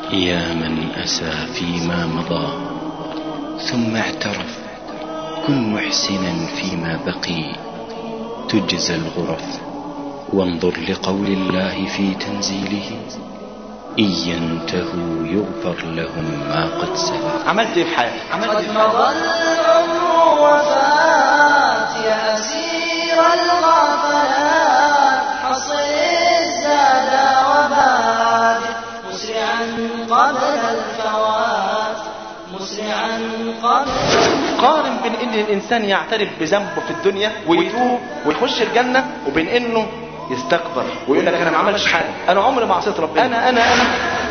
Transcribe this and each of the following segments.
يا من أسى فيما مضى ثم اعترف كن محسنا فيما بقي تجزى الغرف وانظر لقول الله في تنزيله إن ينتهوا يغفر لهم ما قد سلف عملت ايه في حياتك عملت قد ايه في مضى العمر وفات يا أسير الغفلات حصل الزاد وبادر مسرعا قبل الفوات مسرعا قبل قارن بين ان الانسان يعترف بذنبه في الدنيا ويتوب ويخش الجنه وبين انه يستكبر ويقول لك انا ما عملتش حاجه انا عمري ما عصيت ربنا انا انا انا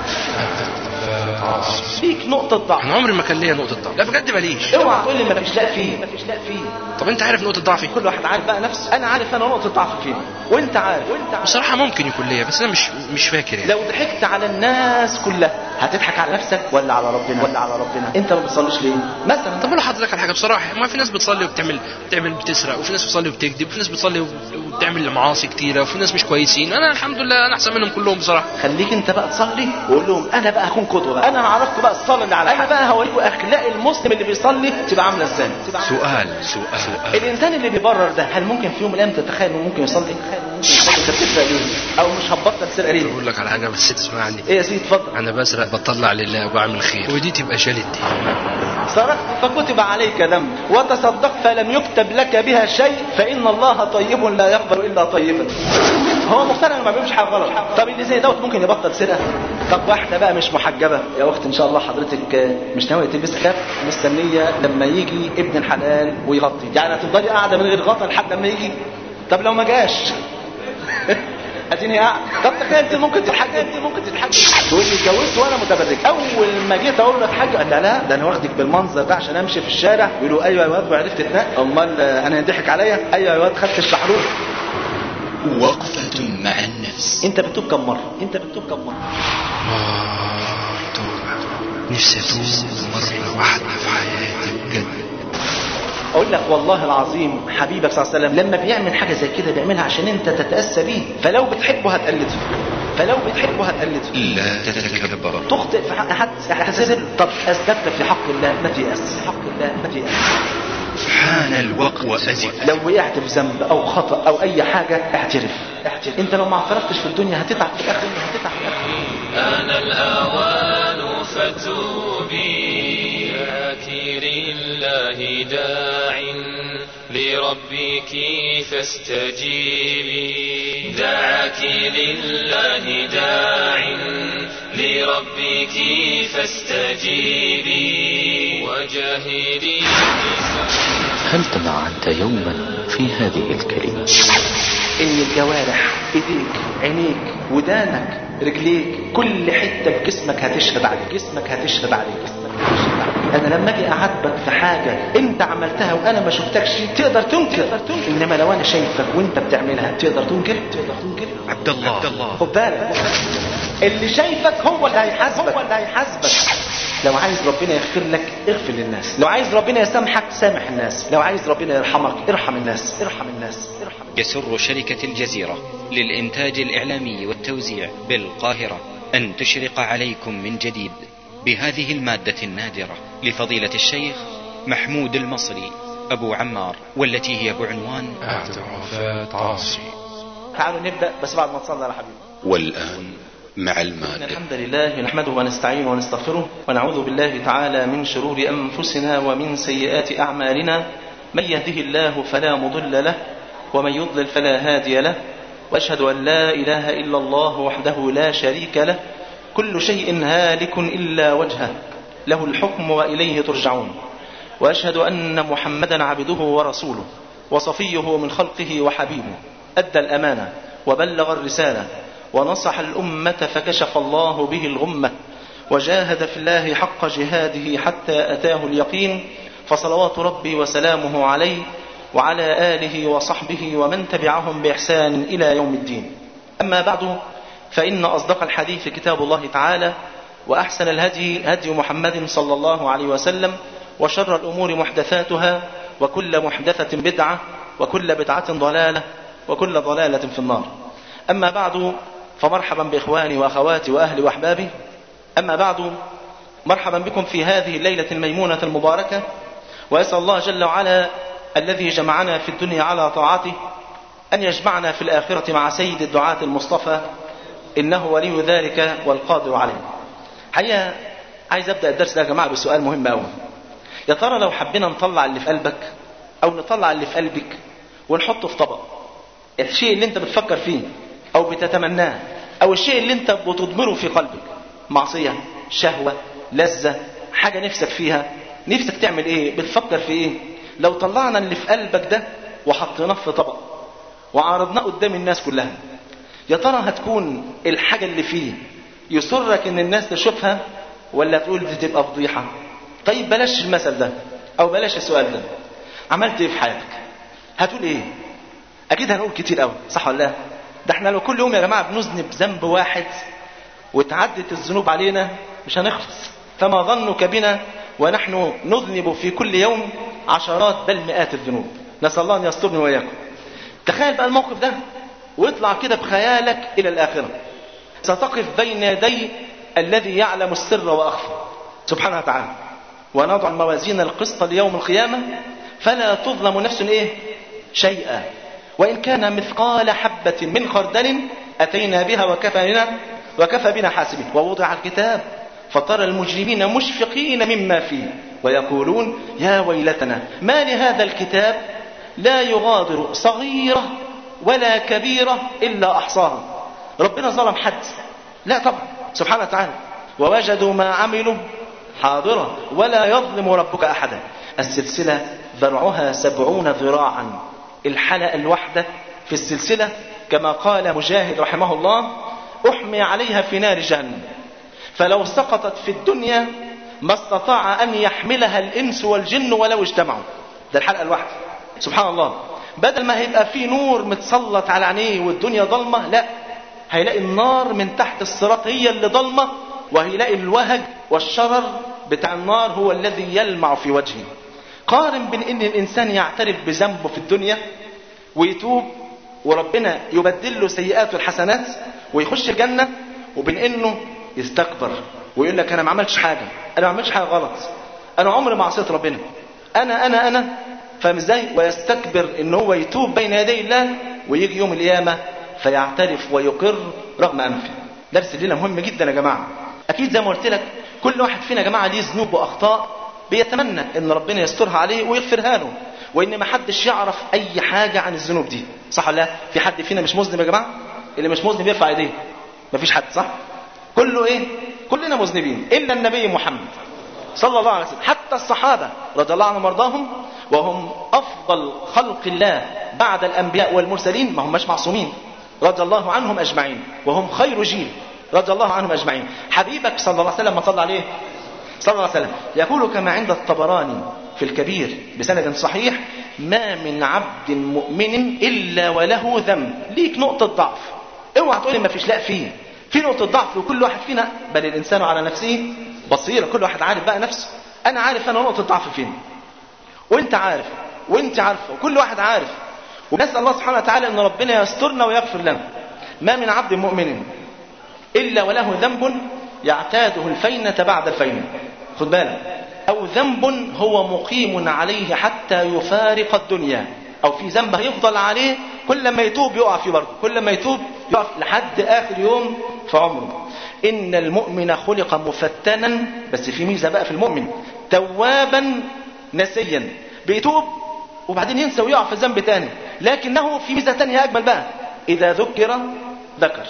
فيك نقطه ضعف انا عمري ما كان ليا نقطه ضعف لا بجد ماليش اوعى تقول لي ما فيش لا فيه ما فيش لا فيه طب انت عارف نقطه ضعفي كل واحد عارف بقى نفسه انا عارف انا نقطه ضعفي فين وانت عارف وانت عارف بصراحه ممكن يكون ليا بس انا مش مش فاكر يعني لو ضحكت على الناس كلها هتضحك على نفسك ولا على ربنا ولا على ربنا انت ما بتصليش ليه مثلا طب اقول لحضرتك على حاجه بصراحه ما في ناس بتصلي وبتعمل بتعمل بتسرق وفي ناس بتصلي وبتكذب وفي ناس بتصلي وب- وبتعمل معاصي كتيره وفي ناس مش كويسين انا الحمد لله انا احسن منهم كلهم بصراحه خليك انت بقى تصلي وقول لهم انا بقى هكون قدوه بقى انا هعرفكم بقى الصلاه اللي على انا بقى هوريكم اخلاق المسلم اللي بيصلي تبقى عامله ازاي تبقى عاملة سؤال سؤال سؤال الانسان اللي بيبرر ده هل ممكن في يوم من الايام تتخيل انه ممكن يصلي تخيل انه ممكن يصلي انت بتسرق ليه او مش هتبطل سرقه ليه بقول لك على حاجه بس تسمعني ايه يا سيدي اتفضل انا بسرق بطلع لله وبعمل خير ودي تبقى شالت دي سرقت فكتب عليك ذنب وتصدقت فلم يكتب لك بها شيء فان الله طيب لا يقبل الا طيبا هو مقتنع انه ما بيعملش حاجه غلط طب اللي زي دوت ممكن يبطل سرقه طب واحده بقى مش محجبه يا اخت ان شاء الله حضرتك مش ناويه تلبس كاب مستنيه لما يجي ابن الحلال ويغطي يعني هتفضلي قاعده من غير غطا لحد لما يجي طب لو ما جاش اديني قاعد طب تخيل انت ممكن تتحجب انت ممكن تتحجب تقول لي اتجوزت وانا متبرج اول ما جيت اقول له اتحجب قال لا لا ده انا واخدك بالمنظر ده عشان امشي في الشارع يقولوا ايوه يا واد وعرفت تنقي امال آه، انا يضحك عليا ايوه يا واد خدت الشحرور وقفة مع النفس انت بتتوب كم مره انت بتتوب كم مره آه، توبة نفسي اتوب مرة واحدة في حياتي بجد اقول لك والله العظيم حبيبك صلى الله عليه وسلم لما بيعمل حاجه زي كده بيعملها عشان انت تتاسى بيه فلو بتحبه هتقلده فلو بتحبه هتقلده لا تتكبر تخطئ في حق حد احتسب طب اثبت في حق الله ما تيأس في حق الله ما تيأس حان الوقت وأزف لو وقعت في ذنب او خطا او اي حاجه اعترف اعترف انت لو ما اعترفتش في الدنيا هتتعب في الاخر هتتعب في الاخر آن الأوان فتوبي دعاك لله داع لربك فاستجيبي دعاك لله داع لربك فاستجيبي وجاهدي هل تمعنت يوما في هذه الكلمة ان الجوارح ايديك عينيك ودانك رجليك كل حته في جسمك هتشهد عليك جسمك هتشهد عليك جسمك هتشهد عليك انا لما اجي اعاتبك في حاجه انت عملتها وانا ما شفتكش تقدر تنكر تقدر تنكر انما لو انا شايفك وانت بتعملها تقدر تنكر تقدر تنكر عبد الله عبد الله خد بالك اللي شايفك هو اللي هيحاسبك هو اللي هيحاسبك لو عايز ربنا يغفر لك اغفر للناس لو عايز ربنا يسامحك سامح الناس لو عايز ربنا يرحمك ارحم الناس ارحم الناس ارحم يسر شركة الجزيرة للإنتاج الإعلامي والتوزيع بالقاهرة أن تشرق عليكم من جديد بهذه المادة النادرة لفضيلة الشيخ محمود المصري أبو عمار والتي هي بعنوان اعترافات عاصي تعالوا نبدأ بس بعد ما تصلي على حبيبي والآن مع إن المادة الحمد لله نحمده ونستعينه ونستغفره ونعوذ بالله تعالى من شرور أنفسنا ومن سيئات أعمالنا من يهده الله فلا مضل له ومن يضلل فلا هادي له وأشهد أن لا إله إلا الله وحده لا شريك له كل شيء هالك إلا وجهه له الحكم وإليه ترجعون وأشهد أن محمدا عبده ورسوله وصفيه من خلقه وحبيبه أدى الأمانة وبلغ الرسالة ونصح الأمة فكشف الله به الغمة وجاهد في الله حق جهاده حتى أتاه اليقين فصلوات ربي وسلامه عليه وعلى آله وصحبه ومن تبعهم بإحسان إلى يوم الدين أما بعد فإن أصدق الحديث كتاب الله تعالى وأحسن الهدي هدي محمد صلى الله عليه وسلم وشر الأمور محدثاتها وكل محدثة بدعة وكل بدعة ضلالة وكل ضلالة في النار أما بعد فمرحبا بإخواني وأخواتي وأهلي وأحبابي أما بعد مرحبا بكم في هذه الليلة الميمونة المباركة وأسأل الله جل وعلا الذي جمعنا في الدنيا على طاعته أن يجمعنا في الآخرة مع سيد الدعاة المصطفى إنه ولي ذلك والقادر عليه حقيقة عايز أبدأ الدرس ده يا جماعة بسؤال مهم أوي يا ترى لو حبينا نطلع اللي في قلبك أو نطلع اللي في قلبك ونحطه في طبق الشيء اللي انت بتفكر فيه أو بتتمناه أو الشيء اللي انت بتضمره في قلبك معصية شهوة لذة حاجة نفسك فيها نفسك تعمل ايه بتفكر في ايه لو طلعنا اللي في قلبك ده وحطيناه في طبق وعرضناه قدام الناس كلها يا ترى هتكون الحاجة اللي فيه يسرك ان الناس تشوفها ولا تقول دي تبقى فضيحة طيب بلاش المثل ده او بلاش السؤال ده عملت ايه في حياتك هتقول ايه اكيد هنقول كتير قوي صح ولا لا ده احنا لو كل يوم يا جماعة بنذنب ذنب واحد وتعدت الذنوب علينا مش هنخلص فما ظنك بنا ونحن نذنب في كل يوم عشرات بل مئات الذنوب نسأل الله أن يسترني وإياكم تخيل بقى الموقف ده واطلع كده بخيالك إلى الآخرة ستقف بين يدي الذي يعلم السر وأخفى سبحانه وتعالى ونضع الموازين القسط ليوم القيامة فلا تظلم نفس إيه شيئا وإن كان مثقال حبة من خردل أتينا بها وكفى بنا وكفى بنا حاسبين ووضع الكتاب فترى المجرمين مشفقين مما فيه ويقولون يا ويلتنا ما لهذا الكتاب لا يغادر صغيرة ولا كبيرة إلا أحصاها ربنا ظلم حد لا طبعا سبحانه وتعالى ووجدوا ما عملوا حاضرة ولا يظلم ربك أحدا السلسلة ذرعها سبعون ذراعا الحلقة الواحدة في السلسلة كما قال مجاهد رحمه الله أحمي عليها في نار جهنم فلو سقطت في الدنيا ما استطاع أن يحملها الإنس والجن ولو اجتمعوا ده الحلقة الواحدة سبحان الله بدل ما هيبقى في نور متسلط على عينيه والدنيا ضلمة لا هيلاقي النار من تحت الصراط هي اللي ضلمة وهيلاقي الوهج والشرر بتاع النار هو الذي يلمع في وجهه قارن بين ان الانسان يعترف بذنبه في الدنيا ويتوب وربنا يبدل له سيئاته الحسنات ويخش الجنة وبين انه يستكبر ويقول لك انا ما عملتش حاجة انا ما عملتش حاجة غلط انا عمري ما عصيت ربنا انا انا انا فاهم ازاي ويستكبر ان هو يتوب بين يدي الله ويجي يوم القيامة فيعترف ويقر رغم انفه درس الليلة مهم جدا يا جماعة اكيد زي ما قلت لك كل واحد فينا يا جماعة ليه ذنوب واخطاء بيتمنى ان ربنا يسترها عليه ويغفرها له وان ما حدش يعرف اي حاجة عن الذنوب دي صح ولا لا في حد فينا مش مذنب يا جماعة اللي مش مذنب يرفع ايديه مفيش حد صح كله ايه كلنا مذنبين الا النبي محمد صلى الله عليه وسلم حتى الصحابة رضي الله عنهم وارضاهم وهم افضل خلق الله بعد الانبياء والمرسلين ما هماش معصومين رضي الله عنهم اجمعين وهم خير جيل رضي الله عنهم اجمعين حبيبك صلى الله عليه وسلم ما صلى عليه صلى الله عليه وسلم يقول كما عند الطبراني في الكبير بسند صحيح ما من عبد مؤمن الا وله ذنب ليك نقطة ضعف اوعى تقولي ما فيش لا فيه في نقطة ضعف وكل واحد فينا بل الانسان على نفسه بصيرة كل واحد عارف بقى نفسه انا عارف انا نقطة ضعف فين وانت عارف وانت عارفه وكل واحد عارف ونسأل الله سبحانه وتعالى ان ربنا يسترنا ويغفر لنا ما من عبد مؤمن الا وله ذنب يعتاده الفينة بعد الفينة خد بالك او ذنب هو مقيم عليه حتى يفارق الدنيا او في ذنب هيفضل عليه كل ما يتوب يقع فيه برضه كل ما يتوب يقع لحد اخر يوم في عمره ان المؤمن خلق مفتنا بس في ميزه بقى في المؤمن توابا نسيا بيتوب وبعدين ينسى ويقع في ذنب تاني لكنه في ميزه تانية اجمل بقى اذا ذكر ذكر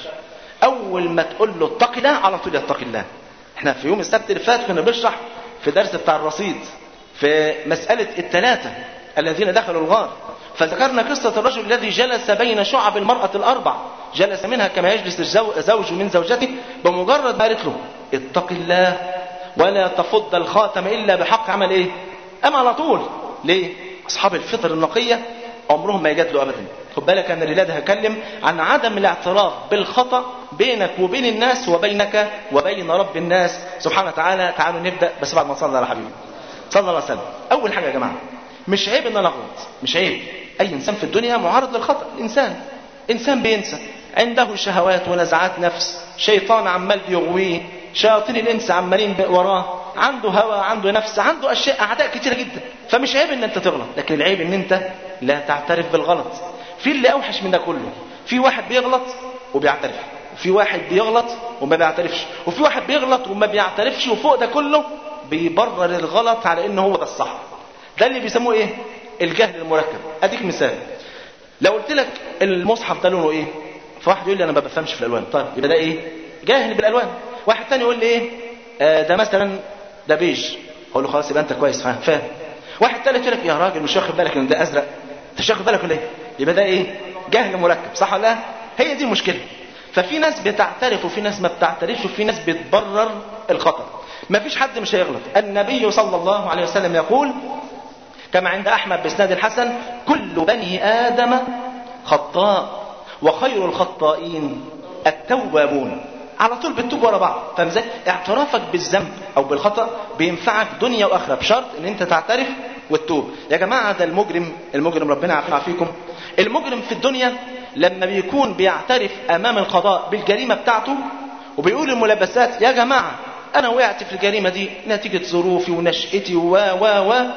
اول ما تقول له اتق الله على طول يتقي الله احنا في يوم السبت اللي فات كنا بنشرح في درس بتاع الرصيد في مسألة الثلاثة الذين دخلوا الغار فذكرنا قصة الرجل الذي جلس بين شعب المرأة الأربع جلس منها كما يجلس الزوج من زوجته بمجرد ما قالت له اتق الله ولا تفض الخاتم إلا بحق عمل إيه أم على طول ليه أصحاب الفطر النقية عمرهم ما يجادلوا أبدا خد بالك أنا الليلة هكلم عن عدم الاعتراف بالخطأ بينك وبين الناس وبينك وبين رب الناس سبحانه وتعالى تعالوا نبدأ بس بعد ما صلى على حبيبي صلى الله عليه وسلم أول حاجة يا جماعة مش عيب ان انا اغلط مش عيب اي انسان في الدنيا معرض للخطا الانسان انسان بينسى عنده شهوات ونزعات نفس شيطان عمال بيغويه شياطين الانس عمالين ب- وراه عنده هوى عنده نفس عنده اشياء اعداء كتيره جدا فمش عيب ان انت تغلط لكن العيب ان انت لا تعترف بالغلط في اللي اوحش من ده كله في واحد بيغلط وبيعترف وفي واحد بيغلط وما بيعترفش وفي واحد بيغلط وما بيعترفش وفوق ده كله بيبرر الغلط على انه هو ده الصح ده اللي بيسموه ايه الجهل المركب اديك مثال لو قلت لك المصحف ده لونه ايه فواحد يقول لي انا ما بفهمش في الالوان طيب يبقى ده ايه جاهل بالالوان واحد تاني يقول لي ايه آه ده مثلا ده بيج اقول له خلاص يبقى انت كويس فاهم فاهم واحد تالت يقول لك يا راجل مش واخد بالك ان ده ازرق انت مش واخد بالك ولا ايه يبقى ده ايه جهل مركب صح ولا لا هي دي المشكله ففي ناس بتعترف وفي ناس ما بتعترفش وفي ناس بتبرر الخطا ما فيش حد مش هيغلط النبي صلى الله عليه وسلم يقول كما عند احمد باسناد الحسن كل بني ادم خطاء وخير الخطائين التوابون على طول بتتوب ورا بعض فاهم ازاي اعترافك بالذنب او بالخطا بينفعك دنيا واخره بشرط ان انت تعترف وتتوب يا جماعه ده المجرم المجرم ربنا يعافينا فيكم المجرم في الدنيا لما بيكون بيعترف امام القضاء بالجريمه بتاعته وبيقول الملبسات يا جماعه انا وقعت في الجريمه دي نتيجه ظروفي ونشأتي و و و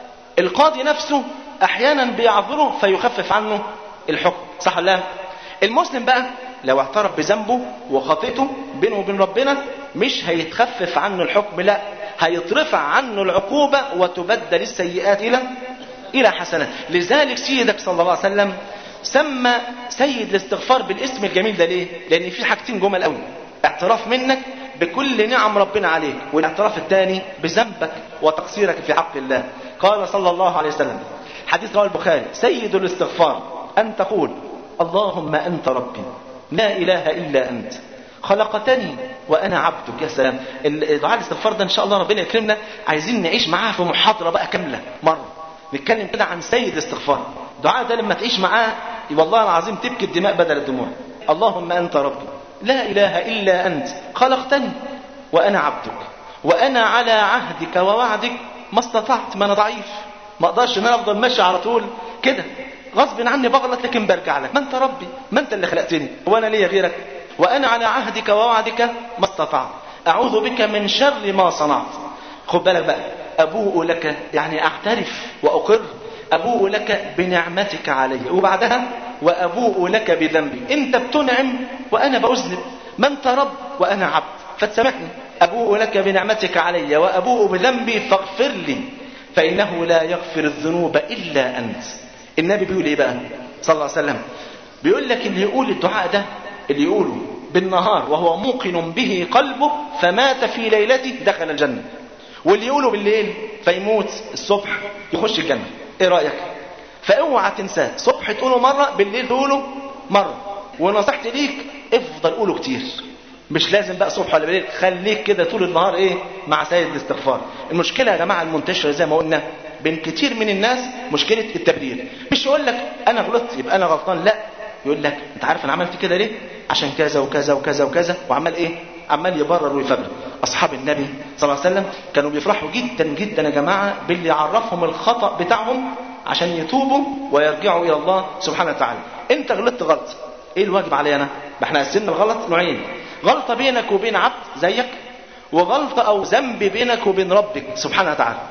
القاضي نفسه احيانا بيعذره فيخفف عنه الحكم صح ولا لا المسلم بقى لو اعترف بذنبه وخطيئته بينه وبين ربنا مش هيتخفف عنه الحكم لا هيترفع عنه العقوبة وتبدل السيئات إلى إلى حسنات لذلك سيدك صلى الله عليه وسلم سمى سيد الاستغفار بالاسم الجميل ده ليه لأن في حاجتين جمل قوي اعتراف منك بكل نعم ربنا عليك والاعتراف الثاني بذنبك وتقصيرك في حق الله قال صلى الله عليه وسلم حديث رواه البخاري سيد الاستغفار أن تقول اللهم أنت ربي لا إله إلا أنت خلقتني وأنا عبدك يا سلام دعاء الاستغفار ده إن شاء الله ربنا يكرمنا عايزين نعيش معاه في محاضرة بقى كاملة مرة نتكلم كده عن سيد الاستغفار الدعاء ده لما تعيش معاه والله العظيم تبكي الدماء بدل الدموع اللهم أنت ربي لا إله إلا أنت خلقتني وأنا عبدك وأنا على عهدك ووعدك ما استطعت ما أنا ضعيف ما أقدرش إن أنا أفضل ماشي على طول كده غصب عني بغلط لكن برجع لك ما أنت ربي ما أنت اللي خلقتني وأنا ليا غيرك وأنا على عهدك ووعدك ما استطعت أعوذ بك من شر ما صنعت خد بالك بقى أبوء لك يعني أعترف وأقر أبوء لك بنعمتك علي وبعدها وأبوء لك بذنبي أنت بتنعم وأنا بأذنب ما أنت رب وأنا عبد فتسامحني أبوء لك بنعمتك علي وأبوء بذنبي فاغفر لي فإنه لا يغفر الذنوب إلا أنت النبي بيقول إيه بقى صلى الله عليه وسلم بيقول لك اللي يقول الدعاء ده اللي يقوله بالنهار وهو موقن به قلبه فمات في ليلته دخل الجنة واللي يقوله بالليل فيموت الصبح يخش الجنة ايه رأيك فاوعى تنساه صبح تقوله مرة بالليل تقوله مرة ونصيحتي ليك افضل قوله كتير مش لازم بقى صبح ولا بالليل خليك كده طول النهار ايه مع سيد الاستغفار المشكلة يا جماعة المنتشرة زي ما قلنا بين كتير من الناس مشكلة التبرير مش يقول لك انا غلطت يبقى انا غلطان لا يقول لك انت عارف انا عملت كده ليه عشان كذا وكذا وكذا وكذا وعمال ايه عمال يبرر ويفبرر اصحاب النبي صلى الله عليه وسلم كانوا بيفرحوا جدا جدا يا جماعه باللي يعرفهم الخطا بتاعهم عشان يتوبوا ويرجعوا الى الله سبحانه وتعالى انت غلطت غلط ايه الواجب علي انا ما احنا قسمنا الغلط نوعين غلطه بينك وبين عبد زيك وغلطه او ذنب بينك وبين ربك سبحانه وتعالى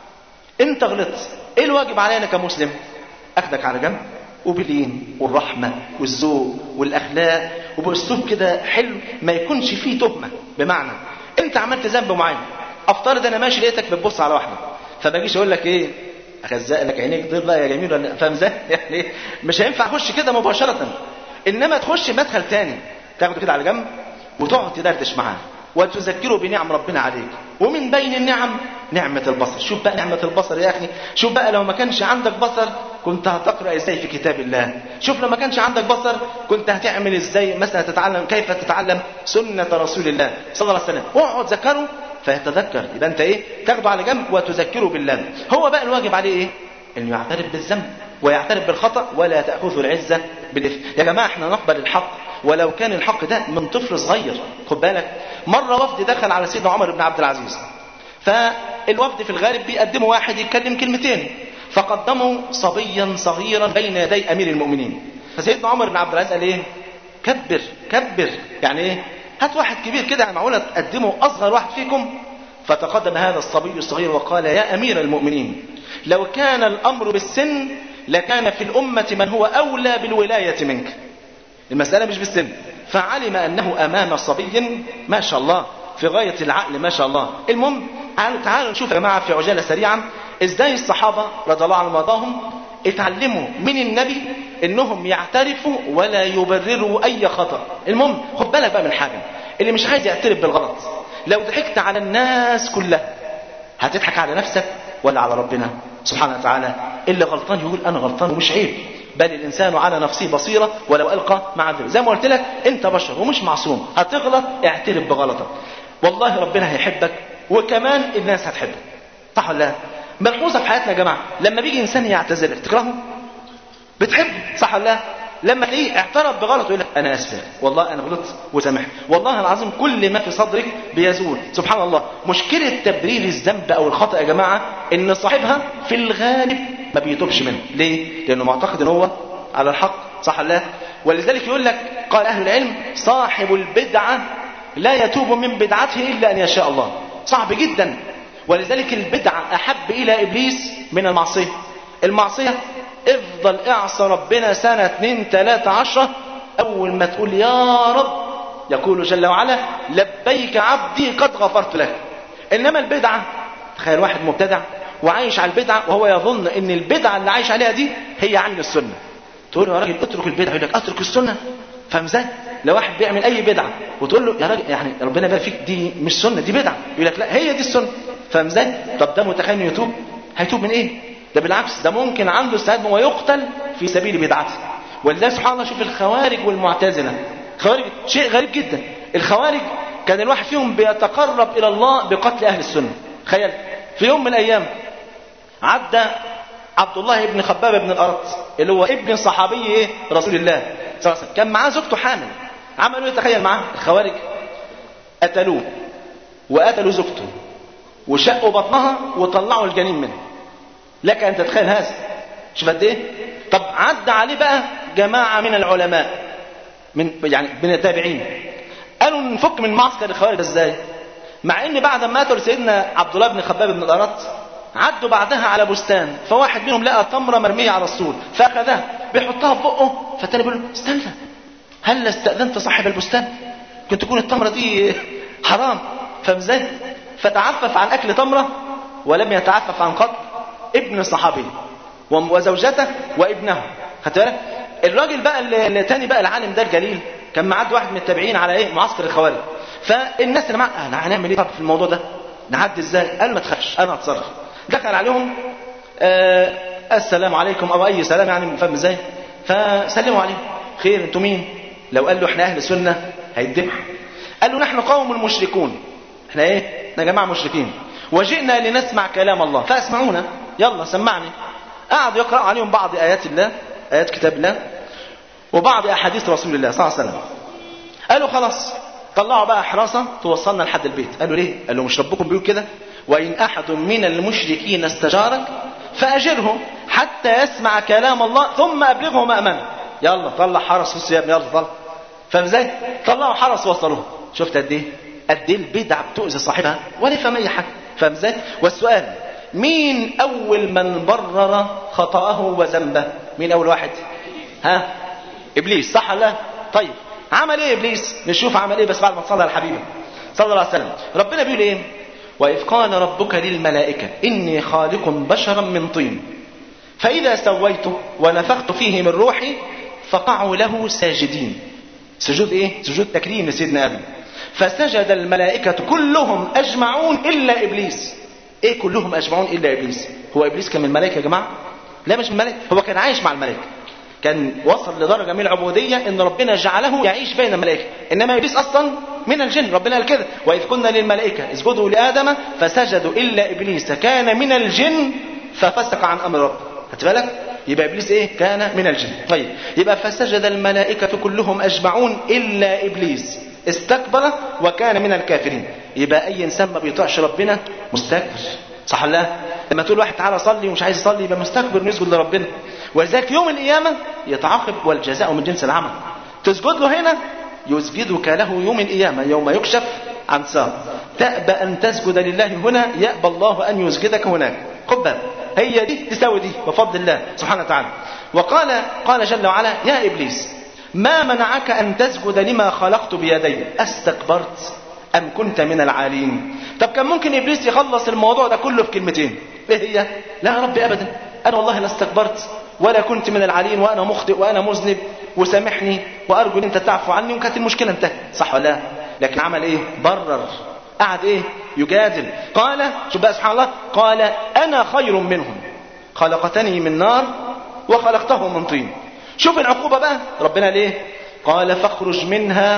انت غلطت ايه الواجب علينا كمسلم اخدك على جنب وباللين والرحمة والذوق والأخلاق وبأسلوب كده حلو ما يكونش فيه تهمة بمعنى أنت عملت ذنب معين أفترض أنا ماشي لقيتك بتبص على واحدة فما اجيش أقول لك إيه أخزق لك عينيك ضير بقى يا جميل ولا فاهم ازاي؟ يعني مش هينفع أخش كده مباشرة إنما تخش مدخل تاني تاخده كده على جنب وتقعد تدردش معاه وتذكره بنعم ربنا عليك ومن بين النعم نعمة البصر شوف بقى نعمة البصر يا أخي شوف بقى لو ما كانش عندك بصر كنت هتقرأ ازاي في كتاب الله شوف لو ما كانش عندك بصر كنت هتعمل ازاي مثلا تتعلم كيف تتعلم سنة رسول الله صلى الله عليه وسلم واقعد ذكره فيتذكر يبقى انت ايه تاخده على جنب وتذكره بالله هو بقى الواجب عليه ايه انه يعترف بالذنب ويعترف بالخطأ ولا تأخذه العزة بالإثم يا جماعة احنا نقبل الحق ولو كان الحق ده من طفل صغير خد بالك مرة وفد دخل على سيدنا عمر بن عبد العزيز فالوفد في الغالب بيقدموا واحد يتكلم كلمتين فقدموا صبيا صغيرا بين يدي امير المؤمنين فسيدنا عمر بن عبد العزيز قال ايه كبر كبر يعني ايه هات واحد كبير كده معقوله تقدمه اصغر واحد فيكم فتقدم هذا الصبي الصغير وقال يا امير المؤمنين لو كان الامر بالسن لكان في الامه من هو اولى بالولايه منك المساله مش بالسن فعلم انه امام صبي ما شاء الله في غايه العقل ما شاء الله المهم تعالوا تعالوا نشوف يا جماعه في عجاله سريعا ازاي الصحابه رضي الله عنهم وارضاهم اتعلموا من النبي انهم يعترفوا ولا يبرروا اي خطا المهم خد بالك بقى من حاجه اللي مش عايز يعترف بالغلط لو ضحكت على الناس كلها هتضحك على نفسك ولا على ربنا سبحانه وتعالى اللي غلطان يقول انا غلطان ومش عيب بل الانسان على نفسه بصيره ولو القى معذره زي ما قلت لك انت بشر ومش معصوم هتغلط اعترف بغلطك والله ربنا هيحبك وكمان الناس هتحبك صح ولا لا ملحوظه في حياتنا يا جماعه لما بيجي انسان يعتذر تكرهه بتحبه صح ولا لا لما تلاقيه اعترف بغلط يقول لك انا اسف والله انا غلطت وسامحني والله العظيم كل ما في صدرك بيزول سبحان الله مشكله تبرير الذنب او الخطا يا جماعه ان صاحبها في الغالب ما بيتوبش منه ليه لانه معتقد ان هو على الحق صح ولا لا ولذلك يقول لك قال اهل العلم صاحب البدعه لا يتوب من بدعته الا ان يشاء الله صعب جدا ولذلك البدعه احب الى ابليس من المعصيه المعصيه افضل اعصى ربنا سنة اتنين تلاتة عشرة اول ما تقول يا رب يقول جل وعلا لبيك عبدي قد غفرت لك انما البدعة تخيل واحد مبتدع وعايش على البدعة وهو يظن ان البدعة اللي عايش عليها دي هي عين السنة تقول له يا راجل اترك البدعة يقول لك اترك السنة فاهم ازاي؟ لو واحد بيعمل اي بدعة وتقول له يا راجل يعني ربنا يبارك فيك دي مش سنة دي بدعة يقول لك لا هي دي السنة فاهم ازاي؟ طب ده متخيل انه يتوب؟ هيتوب من ايه؟ ده بالعكس ده ممكن عنده استعداد هو يقتل في سبيل بدعته ولله سبحان الله شوف الخوارج والمعتزله الخوارج شيء غريب جدا الخوارج كان الواحد فيهم بيتقرب الى الله بقتل اهل السنه تخيل في يوم من الايام عدى عبد الله بن خباب بن الارت اللي هو ابن صحابي ايه رسول الله صلى الله عليه وسلم كان معاه زوجته حامل عملوا ايه تخيل معاه الخوارج قتلوه وقتلوا زوجته وشقوا بطنها وطلعوا الجنين منه لك ان تتخيل هذا شوف قد ايه طب عدى عليه بقى جماعه من العلماء من يعني من التابعين قالوا نفك من معسكر الخوارج ازاي مع ان بعد ما قتلوا سيدنا عبد الله بن خباب بن الارت عدوا بعدها على بستان فواحد منهم لقى تمره مرميه على السور فاخذها بيحطها في بقه فالتاني بيقول له استنى هل استاذنت صاحب البستان كنت تكون التمره دي حرام فاهم ازاي فتعفف عن اكل تمره ولم يتعفف عن قتل ابن صحابي وزوجته وابنه خدت بالك الراجل بقى اللي تاني بقى العالم ده الجليل كان معدي واحد من التابعين على ايه معسكر الخوارج فالناس اللي معاه احنا هنعمل ايه طب في الموضوع ده نعدي ازاي قال ما تخافش انا هتصرف دخل عليهم آه السلام عليكم او اي سلام يعني فاهم ازاي فسلموا عليه خير انتوا مين لو قال له احنا اهل سنه هيتذبح قال له نحن قوم مشركون احنا ايه احنا جماعه مشركين وجئنا لنسمع كلام الله فاسمعونا يلا سمعني قعد يقرا عليهم بعض ايات الله ايات كتاب الله وبعض احاديث رسول الله صلى الله عليه وسلم قالوا خلاص طلعوا بقى حراسه توصلنا لحد البيت قالوا ليه قال له مش ربكم بيقول كده وان احد من المشركين استجارك فاجره حتى يسمع كلام الله ثم ابلغه مامنه يلا طلع حرس في الصيام يلا طلع فاهم ازاي طلعوا حرس وصلوه شفت قد ايه قد ايه البدعه بتؤذي صاحبها ولا يفهم اي حاجه فاهم ازاي والسؤال مين اول من برر خطاه وذنبه مين اول واحد ها ابليس صح ولا طيب عمل ايه ابليس نشوف عمل ايه بس بعد ما صلى على حبيبه صلى الله عليه وسلم ربنا بيقول ايه واذ قال ربك للملائكه اني خالق بشرا من طين فاذا سويته ونفخت فيه من روحي فقعوا له ساجدين سجود ايه سجود تكريم لسيدنا ادم فسجد الملائكه كلهم اجمعون الا ابليس ايه كلهم اجمعون الا ابليس هو ابليس كان من الملائكه يا جماعه لا مش من الملائكه هو كان عايش مع الملائكه كان وصل لدرجه من العبوديه ان ربنا جعله يعيش بين الملائكه انما ابليس اصلا من الجن ربنا قال كده واذ قلنا للملائكه اسجدوا لادم فسجدوا الا ابليس كان من الجن ففسق عن امر ربه خدت بالك يبقى ابليس ايه كان من الجن طيب يبقى فسجد الملائكه كلهم اجمعون الا ابليس استكبر وكان من الكافرين يبقى اي انسان ما بيطيعش ربنا مستكبر صح ولا لا لما تقول واحد تعالى صلي ومش عايز يصلي يبقى مستكبر يسجد لربنا ولذلك يوم القيامه يتعاقب والجزاء من جنس العمل تسجد له هنا يسجدك له يوم القيامة يوم يكشف عن ساق تأبى أن تسجد لله هنا يأبى الله أن يسجدك هناك خد بالك هي دي تساوي دي بفضل الله سبحانه وتعالى وقال قال جل وعلا يا إبليس ما منعك أن تسجد لما خلقت بيدي أستكبرت أم كنت من العالين طب كان ممكن إبليس يخلص الموضوع ده كله في كلمتين إيه هي لا يا رب أبدا أنا والله لا استكبرت ولا كنت من العالين وأنا مخطئ وأنا مذنب وسامحني وأرجو أن أنت تعفو عني وكانت المشكلة انتهت صح ولا لا لكن عمل إيه برر قعد إيه يجادل قال شوف بقى سبحان الله قال أنا خير منهم خلقتني من نار وخلقته من طين شوف العقوبة بقى ربنا ليه قال فاخرج منها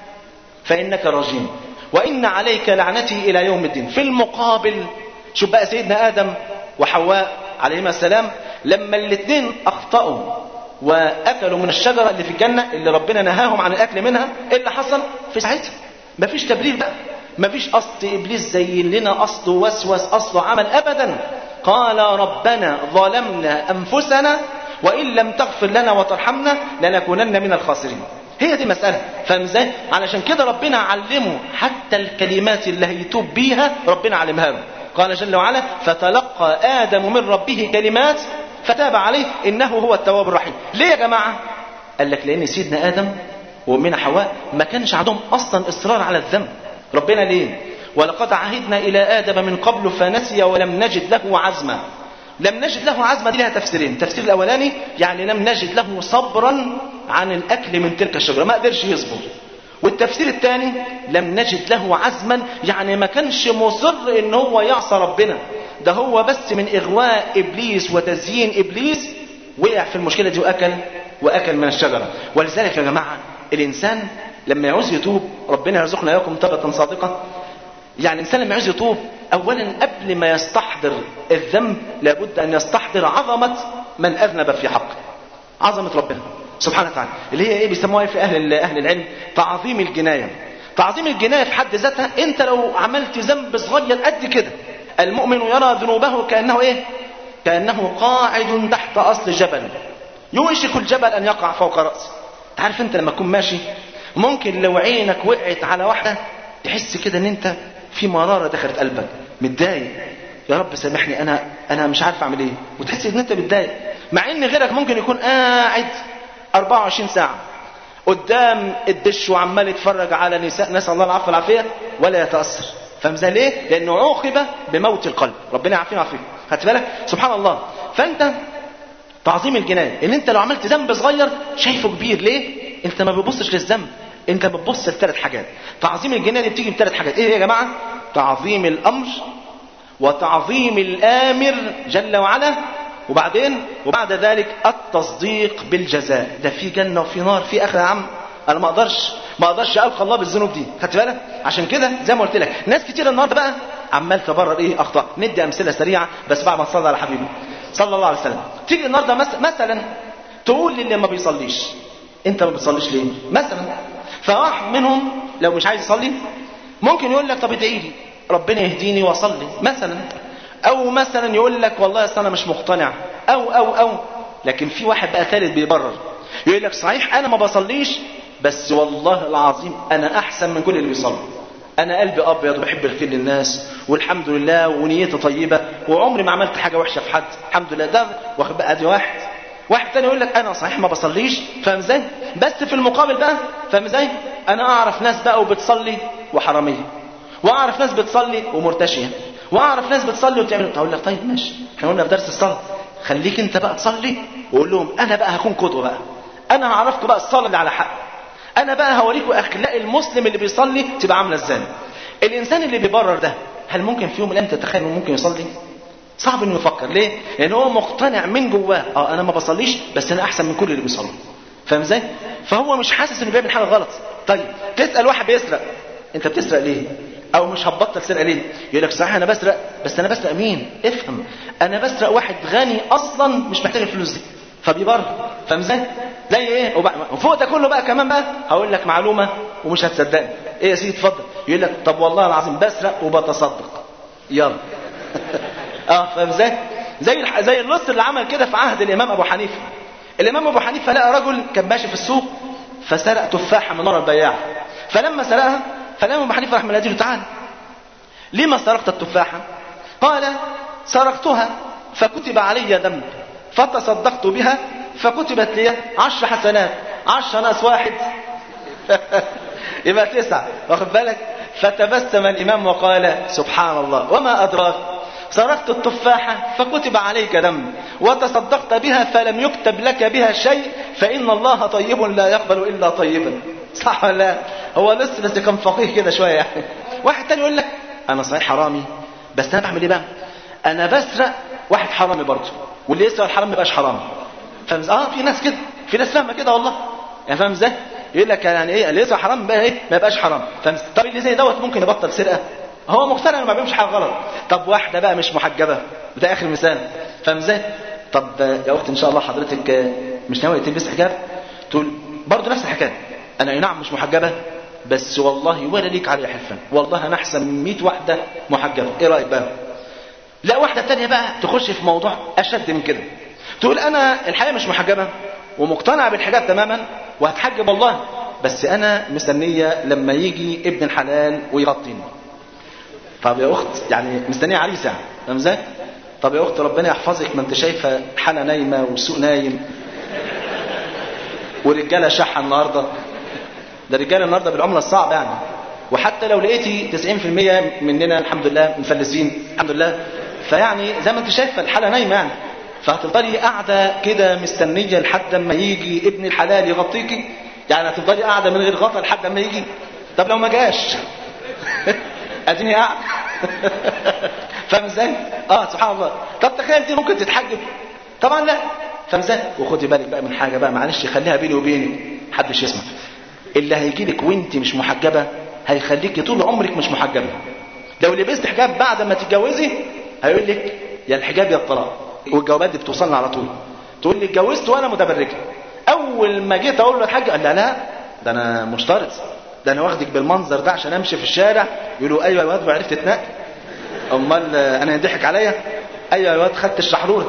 فإنك رجيم وإن عليك لعنتي إلى يوم الدين في المقابل شوف بقى سيدنا آدم وحواء عليهما السلام لما الاثنين أخطأوا وأكلوا من الشجرة اللي في الجنة اللي ربنا نهاهم عن الأكل منها إيه اللي حصل في ساعتها مفيش تبرير بقى مفيش قصد إبليس زي لنا قصد وسوس قصد عمل أبدا قال ربنا ظلمنا أنفسنا وإن لم تغفر لنا وترحمنا لنكونن من الخاسرين هي دي مسألة فاهم ازاي؟ علشان كده ربنا علمه حتى الكلمات اللي هيتوب بيها ربنا علمها له قال جل وعلا فتلقى آدم من ربه كلمات فتاب عليه إنه هو التواب الرحيم ليه يا جماعة؟ قال لك لأن سيدنا آدم ومن حواء ما كانش عندهم أصلا إصرار على الذنب ربنا ليه؟ ولقد عهدنا إلى آدم من قبل فنسي ولم نجد له عزما لم نجد له عزما دي لها تفسيرين التفسير الأولاني يعني لم نجد له صبرا عن الأكل من تلك الشجرة ما قدرش يصبر والتفسير الثاني لم نجد له عزما يعني ما كانش مصر ان هو يعصى ربنا ده هو بس من اغواء ابليس وتزيين ابليس وقع في المشكله دي واكل واكل من الشجره ولذلك يا جماعه الانسان لما يعوز يتوب ربنا يرزقنا اياكم توبه صادقه يعني الانسان لما يعوز يتوب اولا قبل ما يستحضر الذنب لابد ان يستحضر عظمه من اذنب في حقه عظمه ربنا سبحانه وتعالى اللي هي ايه بيسموها إيه في اهل اهل العلم تعظيم الجنايه تعظيم الجنايه في حد ذاتها انت لو عملت ذنب صغير قد كده المؤمن يرى ذنوبه كانه ايه كانه قاعد تحت اصل جبل يوشك الجبل ان يقع فوق راسه تعرف انت لما تكون ماشي ممكن لو عينك وقعت على واحده تحس كده ان انت في مراره دخلت قلبك متضايق يا رب سامحني انا انا مش عارف اعمل ايه وتحس ان انت متضايق مع ان غيرك ممكن يكون قاعد 24 ساعة قدام الدش وعمال يتفرج على نساء نسأل الله العفو والعافية ولا يتأثر فاهم زي ليه؟ لأنه عوقب بموت القلب ربنا يعافينا ويعافيك خدت بالك؟ سبحان الله فأنت تعظيم الجناية ان انت لو عملت ذنب صغير شايفه كبير ليه؟ انت ما بتبصش للذنب انت بتبص لثلاث حاجات تعظيم الجناية دي بتيجي بثلاث حاجات ايه يا جماعة؟ تعظيم الأمر وتعظيم الآمر جل وعلا وبعدين وبعد ذلك التصديق بالجزاء ده في جنه وفي نار في اخر يا عم انا ما اقدرش ما اقدرش القى الله بالذنوب دي خدت بالك عشان كده زي ما قلت لك ناس كتير النهارده بقى عمال تبرر ايه اخطاء ندي امثله سريعه بس بعد ما تصلي على حبيبي صلى الله عليه وسلم تيجي النهارده مثلا تقول للي ما بيصليش انت ما بتصليش ليه مثلا فواحد منهم لو مش عايز يصلي ممكن يقول لك طب ادعي لي ربنا يهديني واصلي مثلا او مثلا يقول لك والله اصل انا مش مقتنع او او او لكن في واحد بقى ثالث بيبرر يقول لك صحيح انا ما بصليش بس والله العظيم انا احسن من كل اللي بيصلي انا قلبي ابيض وبحب الخير للناس والحمد لله ونيتي طيبه وعمري ما عملت حاجه وحشه في حد الحمد لله ده واخد بقى ادي واحد واحد تاني يقول لك انا صحيح ما بصليش فاهم ازاي بس في المقابل بقى فاهم ازاي انا اعرف ناس بقى وبتصلي وحراميه واعرف ناس بتصلي ومرتشيه واعرف ناس بتصلي وبتعمل اقول لك طيب ماشي احنا قلنا في درس الصلاه خليك انت بقى تصلي وقول لهم انا بقى هكون قدوه بقى انا هعرفكم بقى الصلاه اللي على حق انا بقى هوريكم اخلاق المسلم اللي بيصلي تبقى عامله ازاي الانسان اللي بيبرر ده هل ممكن في يوم من الايام تتخيل انه ممكن يصلي صعب انه يفكر ليه لان هو مقتنع من جواه اه انا ما بصليش بس انا احسن من كل اللي بيصلي فاهم ازاي فهو مش حاسس انه بيعمل حاجه غلط طيب تسال واحد بيسرق انت بتسرق ليه او مش هتبطل سرقه ليه يقول لك صحيح انا بسرق بس انا بسرق مين افهم انا بسرق واحد غني اصلا مش محتاج الفلوس دي فبيبرر فاهم ازاي زي ايه وفوق ده كله بقى كمان بقى هقول لك معلومه ومش هتصدقني ايه يا سيدي اتفضل يقول لك طب والله العظيم بسرق وبتصدق يلا اه فاهم ازاي زي الح... زي اللص اللي عمل كده في عهد الامام ابو حنيفه الامام ابو حنيفه لقى رجل كان ماشي في السوق فسرق تفاحه من ورا البياع فلما سرقها فالامام ابو حنيفه رحمه الله يديله تعالى لما سرقت التفاحه قال سرقتها فكتب علي ذنب فتصدقت بها فكتبت لي عشر حسنات عشر ناس واحد يبقى تسعة واخد بالك فتبسم الإمام وقال سبحان الله وما أدراك سرقت التفاحة فكتب عليك دم وتصدقت بها فلم يكتب لك بها شيء فإن الله طيب لا يقبل إلا طيبا صح ولا لا؟ هو لسه بس كان فقيه كده شوية يعني واحد تاني يقول لك أنا صحيح حرامي بس أنا بعمل إيه بقى أنا بسرق واحد حرامي برضه واللي يسرق الحرام ما يبقاش حرامي فاهم اه في ناس كده في ناس فاهمه كده والله يعني فاهم ازاي يقول لك يعني ايه اللي يسرق حرام بقى ايه ما يبقاش حرام فاهم طب اللي زي دوت ممكن يبطل سرقه هو مقتنع انه ما بيعملش حاجه غلط طب واحده بقى مش محجبه وده اخر مثال فاهم ازاي طب يا اخت ان شاء الله حضرتك مش ناويه تلبس حجاب تقول برضه نفس الحكايه انا اي نعم مش محجبه بس والله ولا ليك علي حلفا والله انا احسن من 100 واحده محجبه ايه رايك بقى لا واحده تانية بقى تخش في موضوع اشد من كده تقول انا الحقيقه مش محجبه ومقتنعه بالحجاب تماما وهتحجب والله بس انا مستنيه لما يجي ابن الحلال ويغطيني طب يا اخت يعني مستنيه عريس يعني فاهم ازاي طب يا اخت ربنا يحفظك ما انت شايفه حاله نايمه والسوق نايم ورجاله شحه النهارده ده الرجاله النهارده بالعمله الصعبه يعني وحتى لو لقيتي 90% مننا الحمد لله مفلسين الحمد لله فيعني زي ما انت شايفه الحاله نايمه يعني فهتفضلي قاعده كده مستنيه لحد ما يجي ابن الحلال يغطيكي يعني هتفضلي قاعده من غير غطا لحد ما يجي طب لو ما جاش اديني قاعد فاهم ازاي؟ اه سبحان الله طب تخيل دي ممكن تتحجب طبعا لا فاهم ازاي؟ وخدي بالك بقى من حاجه بقى معلش خليها بيني وبينك محدش يسمع اللي هيجي لك وانت مش محجبه هيخليكي طول عمرك مش محجبه لو لبست حجاب بعد ما تتجوزي هيقول لك يا الحجاب يا الطلاق والجوابات دي بتوصلنا على طول تقول لي اتجوزت وانا متبرجه اول ما جيت اقول له الحاج قال لا لا ده انا مشترط ده انا واخدك بالمنظر ده عشان امشي في الشارع يقولوا ايوه يا واد وعرفت تنقي امال انا يضحك عليا ايوه يا واد خدت الشحروره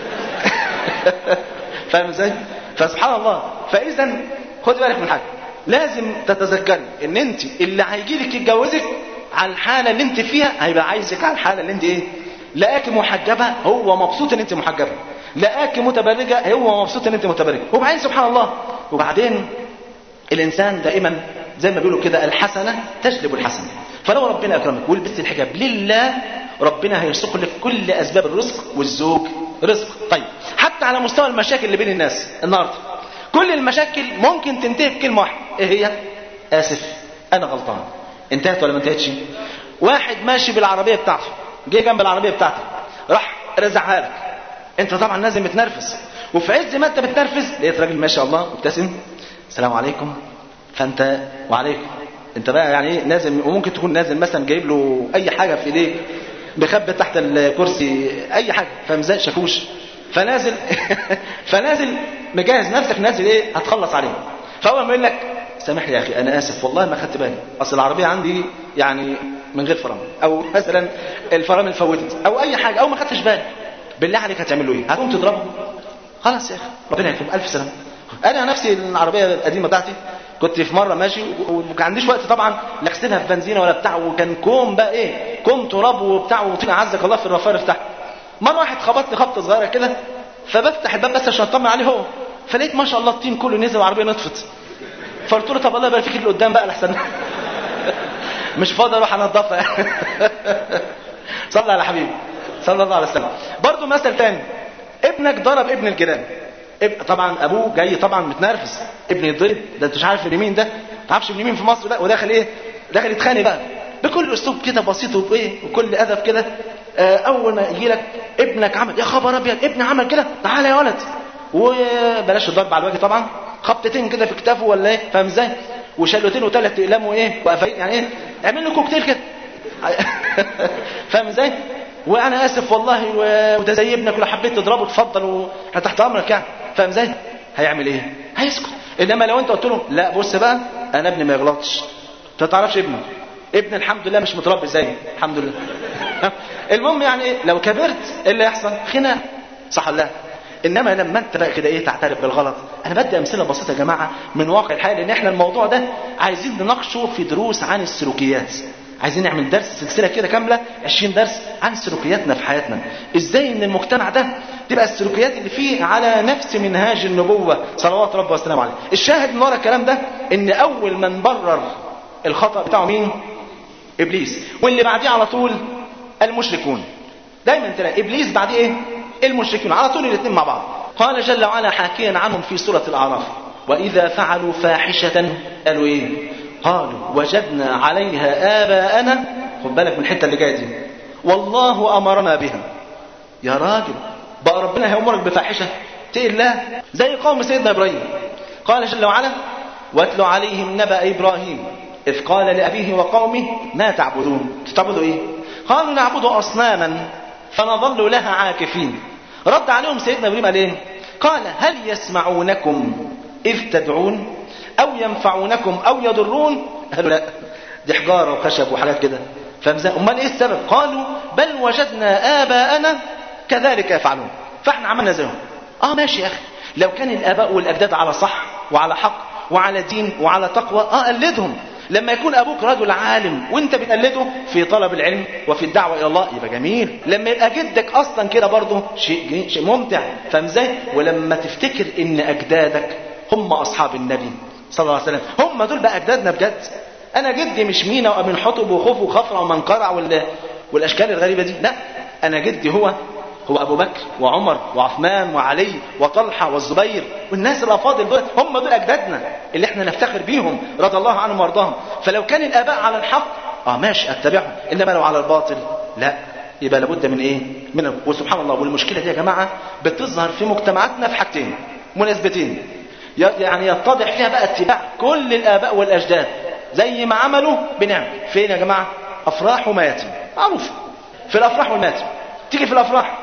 فاهم ازاي فسبحان الله فاذا خد بالك من حاجه لازم تتذكري ان انت اللي هيجي لك يتجوزك على الحاله اللي انت فيها هيبقى عايزك على الحاله اللي انت ايه لقاك محجبه هو مبسوط ان انت محجبه لقاك متبرجه هو مبسوط ان انت متبرجه وبعدين سبحان الله وبعدين الانسان دائما زي ما بيقولوا كده الحسنه تجلب الحسنه فلو ربنا اكرمك ولبست الحجاب لله ربنا هيرزق لك كل اسباب الرزق والزوج رزق طيب حتى على مستوى المشاكل اللي بين الناس النهارده كل المشاكل ممكن تنتهي بكلمه واحده ايه هي اسف انا غلطان انتهت ولا ما انتهتش واحد ماشي بالعربيه بتاعته جه جنب العربيه بتاعتك راح رزعها لك انت طبعا لازم تنرفز وفي عز ما انت بتنرفز لقيت راجل ما شاء الله مبتسم السلام عليكم فانت وعليكم انت بقى يعني ايه نازل وممكن تكون نازل مثلا جايب له اي حاجه في ايديك مخبي تحت الكرسي اي حاجه فاهم ازاي شاكوش فنازل فنازل مجهز نفسك نازل ايه هتخلص عليه فاول ما يقول لك سامحني يا اخي انا اسف والله ما خدت بالي اصل العربيه عندي يعني من غير فرامل او مثلا الفرامل فوتت او اي حاجه او ما خدتش بالي بالله عليك هتعمل له ايه هتقوم تضربه خلاص يا اخي ربنا يكرمك الف سلامه انا نفسي العربيه القديمه بتاعتي كنت في مره ماشي وما عنديش وقت طبعا لا اغسلها في بنزينه ولا بتاع وكان كوم بقى ايه كوم تراب وبتاع وطين عزك الله في الرفارف تحت مره واحد خبطني خبطه صغيره كده فبفتح الباب بس عشان اطمن عليه هو فلقيت ما شاء الله الطين كله نزل والعربيه نطفت فقلت له طب الله يبارك فيك اللي قدام بقى لحسن مش فاضي اروح انضفها صلى على حبيبي صلى الله عليه وسلم برضه مثل تاني ابنك ضرب ابن الجيران اب... طبعا ابوه جاي طبعا متنرفز ابن يتضرب ده انت مش عارف ابن مين ده ما تعرفش ابن مين في مصر بقى وداخل ايه داخل يتخانق بقى بكل اسلوب كده بسيط وايه وكل ادب كده آه اول ما يجي لك ابنك عمل يا خبر ابيض ابني عمل كده تعالى يا ولد وبلاش الضرب على الوجه طبعا خبطتين كده في كتافه ولا ايه فاهم ازاي وشلوتين وثلاث اقلام وايه وقفاين يعني ايه اعمل له كوكتيل كده فاهم ازاي وانا اسف والله وده زي ابنك ولو حبيت تضربه اتفضل واحنا تحت امرك يعني فاهم ازاي هيعمل ايه هيسكت انما لو انت قلت له لا بص بقى انا ابني ما يغلطش انت ما تعرفش ابنه ابن الحمد لله مش متربي زيي الحمد لله المهم يعني ايه لو كبرت ايه اللي يحصل خناق صح ولا لا انما لما انت بقى كده ايه تعترف بالغلط انا بدي امثله بسيطه يا جماعه من واقع الحياه لان احنا الموضوع ده عايزين نناقشه في دروس عن السلوكيات عايزين نعمل درس سلسله كده كامله 20 درس عن سلوكياتنا في حياتنا ازاي ان المجتمع ده تبقى السلوكيات اللي فيه على نفس منهاج النبوه صلوات ربي وسلامه عليه الشاهد من ورا الكلام ده ان اول من برر الخطا بتاعه مين ابليس واللي بعديه على طول المشركون دايما تلاقي ابليس بعديه ايه المشركون على طول الاثنين مع بعض قال جل وعلا حاكيا عنهم في سوره الاعراف واذا فعلوا فاحشه قالوا ايه قالوا وجدنا عليها اباءنا خد بالك من الحته اللي جايه دي والله امرنا بها يا راجل بقى ربنا هيامرك بفاحشه تقل الله زي قوم سيدنا ابراهيم قال جل وعلا واتل عليهم نبأ ابراهيم اذ قال لابيه وقومه ما تعبدون تعبدوا ايه قالوا نعبد اصناما فنظل لها عاكفين رد عليهم سيدنا ابراهيم قال ايه قال هل يسمعونكم اذ تدعون او ينفعونكم او يضرون قالوا لا دي حجاره وخشب وحاجات كده فمزا امال ايه السبب قالوا بل وجدنا اباءنا كذلك يفعلون فاحنا عملنا زيهم اه ماشي يا اخي لو كان الاباء والاجداد على صح وعلى حق وعلى دين وعلى تقوى اه قلدهم لما يكون ابوك رجل عالم وانت بتقلده في طلب العلم وفي الدعوه الى الله يبقى جميل لما يبقى جدك اصلا كده برضه شيء شيء ممتع فاهم ازاي ولما تفتكر ان اجدادك هم اصحاب النبي صلى الله عليه وسلم هم دول بقى اجدادنا بجد انا جدي مش مينا وابن حطب وخوف وخفرع ومنقرع وال... والاشكال الغريبه دي لا انا جدي هو هو ابو بكر وعمر وعثمان وعلي وطلحه والزبير والناس الافاضل دول هم دول اجدادنا اللي احنا نفتخر بيهم رضي الله عنهم وارضاهم فلو كان الاباء على الحق اه ماشي اتبعهم انما لو على الباطل لا يبقى لابد من ايه من وسبحان الله والمشكله دي يا جماعه بتظهر في مجتمعاتنا في حاجتين مناسبتين يعني يتضح فيها بقى اتباع كل الاباء والاجداد زي ما عملوا بنعمل فين يا جماعه افراح ومياتم معروف في الافراح والمياتم تيجي في الافراح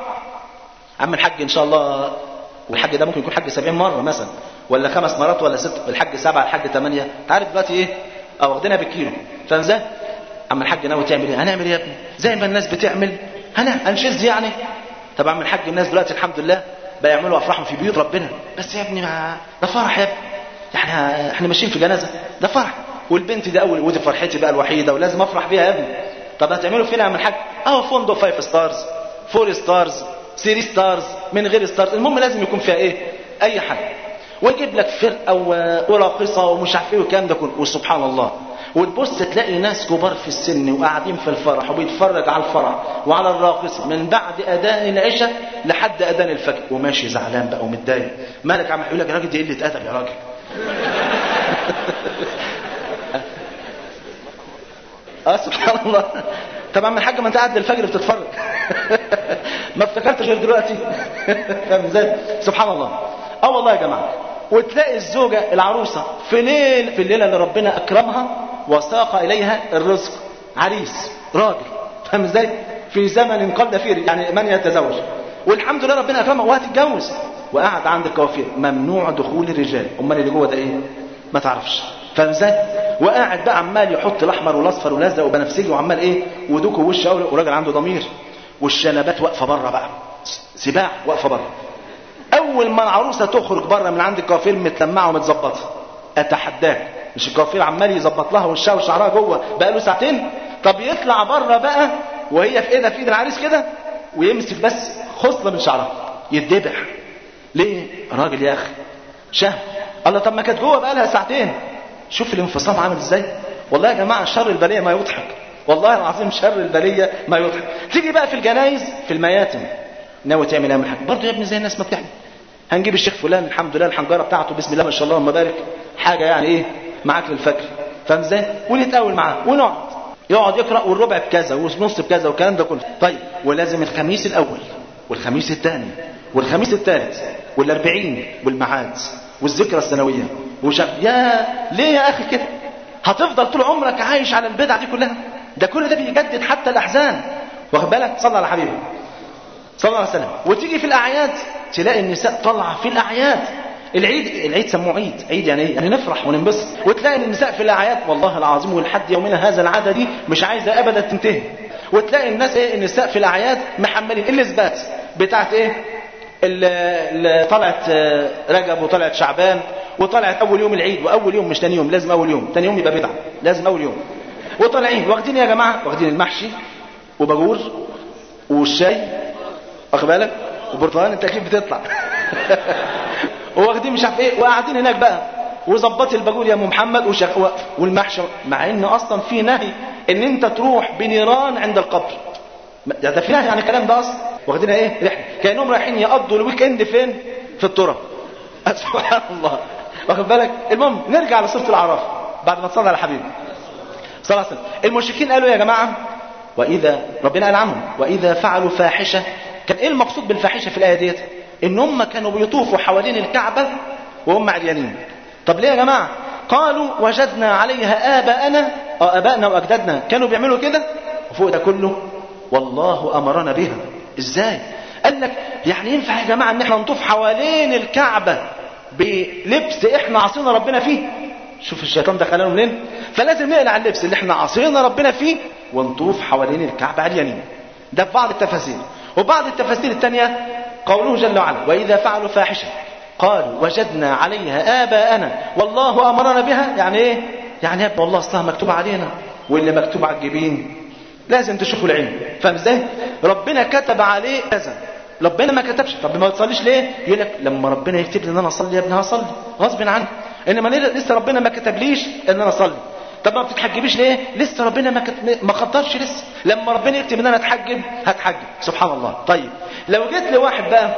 عم الحاج ان شاء الله والحج ده ممكن يكون حج 70 مره مثلا ولا خمس مرات ولا ست الحج سبعه الحج ثمانيه انت عارف دلوقتي ايه اه واخدينها بالكيلو فاهم ازاي عم الحاج ناوي تعمل ايه هنعمل ايه يا ابني زي ما الناس بتعمل هنا هنشز يعني طب عم الحاج الناس دلوقتي الحمد لله بقى يعملوا افراحهم في بيوت ربنا بس يا ابني ما ده فرح يا ابني احنا احنا ماشيين في جنازه ده فرح والبنت دي اول ودي فرحتي بقى الوحيده ولازم افرح بيها يا ابني طب هتعملوا فين يا عم الحاج اه فندق فايف ستارز فور ستارز 3 ستارز من غير ستارز المهم لازم يكون فيها ايه اي حاجه ويجيب لك فرقه وراقصه ومش عارف ايه والكلام ده كله وسبحان الله وتبص تلاقي ناس كبار في السن وقاعدين في الفرح وبيتفرج على الفرح وعلى الراقصه من بعد اذان العشاء لحد اذان الفجر وماشي زعلان بقى ومتضايق مالك عم يقول لك يا راجل دي قله ادب يا راجل اه سبحان الله طبعا من حاجه ما انت قاعد للفجر بتتفرج ما افتكرتش غير دلوقتي فاهم ازاي سبحان الله اه والله يا جماعه وتلاقي الزوجه العروسه في ليل في الليله اللي ربنا اكرمها وساق اليها الرزق عريس راجل فاهم ازاي في زمن قل فيه يعني من يتزوج والحمد لله ربنا اكرمها وهتتجوز وقعد عند الكوافير ممنوع دخول الرجال امال اللي جوه ده ايه ما تعرفش فاهم ازاي وقاعد بقى عمال يحط الاحمر والاصفر والازرق وبنفسجي وعمال ايه ودوكو وش وراجل عنده ضمير والشنبات واقفه بره بقى سباع واقفه بره اول ما العروسه تخرج بره من عند الكوافير متلمعه ومتظبطه اتحداك مش الكوافير عمال يظبط لها وشها وشعرها جوه بقى له ساعتين طب يطلع بره بقى وهي في ايدها في ايد العريس كده ويمسك بس خصله من شعرها يتذبح ليه راجل يا اخي شهم الله طب ما كانت جوه بقى لها ساعتين شوف الانفصام عامل ازاي والله يا جماعه شر البليه ما يضحك والله العظيم شر البليه ما يضحك تيجي بقى في الجنايز في المياتم ناوي تعمل ايه حاجه برضه يا ابني زي الناس ما بتعمل هنجيب الشيخ فلان الحمد لله الحنجره بتاعته بسم الله ما شاء الله اللهم بارك حاجه يعني ايه معاك للفجر فاهم ازاي ونتقاول معاه ونقعد يقعد يقرا والربع بكذا والنص بكذا والكلام ده كله طيب ولازم الخميس الاول والخميس الثاني والخميس الثالث والاربعين والمعاد والذكرى السنويه وش... يا ليه يا اخي كده هتفضل طول عمرك عايش على البدع دي كلها ده كل ده بيجدد حتى الاحزان واخد بالك صلى على حبيبه صلى الله عليه وسلم وتيجي في الاعياد تلاقي النساء طالعه في الاعياد العيد العيد سموه عيد عيد يعني ايه يعني نفرح وننبسط وتلاقي النساء في الاعياد والله العظيم ولحد يومنا هذا العاده دي مش عايزه ابدا تنتهي وتلاقي الناس ايه النساء في الاعياد محملين الاثبات بتاعت ايه اللي طلعت آه، رجب وطلعت شعبان وطلعت اول يوم العيد واول يوم مش تاني يوم لازم اول يوم تاني يوم يبقى بدعه لازم اول يوم وطالعين واخدين يا جماعه واخدين المحشي وباجور والشاي واخد بالك وبرتقال انت اكيد بتطلع واخدين مش عارف ايه وقاعدين هناك بقى وظبط الباجور يا ام محمد وشغ... و- والمحشي مع ان اصلا في نهي ان انت تروح بنيران عند القبر ده ده في نهي عن الكلام ده اصلا واخدينها ايه رحله كانهم رايحين يقضوا الويك اند فين في التراب سبحان الله واخد بالك المهم نرجع لسوره الاعراف بعد ما تصلي على حبيبي صلى الله عليه وسلم المشركين قالوا يا جماعه واذا ربنا قال عنهم واذا فعلوا فاحشه كان ايه المقصود بالفاحشه في الايه ديت ان هم كانوا بيطوفوا حوالين الكعبه وهم عريانين طب ليه يا جماعه قالوا وجدنا عليها اباءنا اه ابائنا واجدادنا كانوا بيعملوا كده وفوق ده كله والله امرنا بها ازاي قال لك يعني ينفع يا جماعه ان احنا نطوف حوالين الكعبه بلبس احنا عصينا ربنا فيه شوف الشيطان دخلنا منين فلازم نقلع اللبس اللي احنا عصينا ربنا فيه ونطوف حوالين الكعبه عريانين ده في بعض التفاسير وبعض التفاسير الثانيه قوله جل وعلا واذا فعلوا فاحشه قالوا وجدنا عليها اباءنا والله امرنا بها يعني ايه يعني يا ابني والله اصلها مكتوب علينا واللي مكتوب على الجبين لازم تشوفوا العين فاهم ازاي ربنا كتب عليه كذا ربنا ما كتبش طب ما تصليش ليه يقول لك لما ربنا يكتب لي ان انا اصلي يا ابني هصلي غصب عني انما ليه لسه ربنا ما كتبليش ان انا اصلي طب ما بتتحجبيش ليه لسه ربنا ما كت... ما قدرش لسه لما ربنا يكتب ان انا اتحجب هتحجب سبحان الله طيب لو جيت لواحد بقى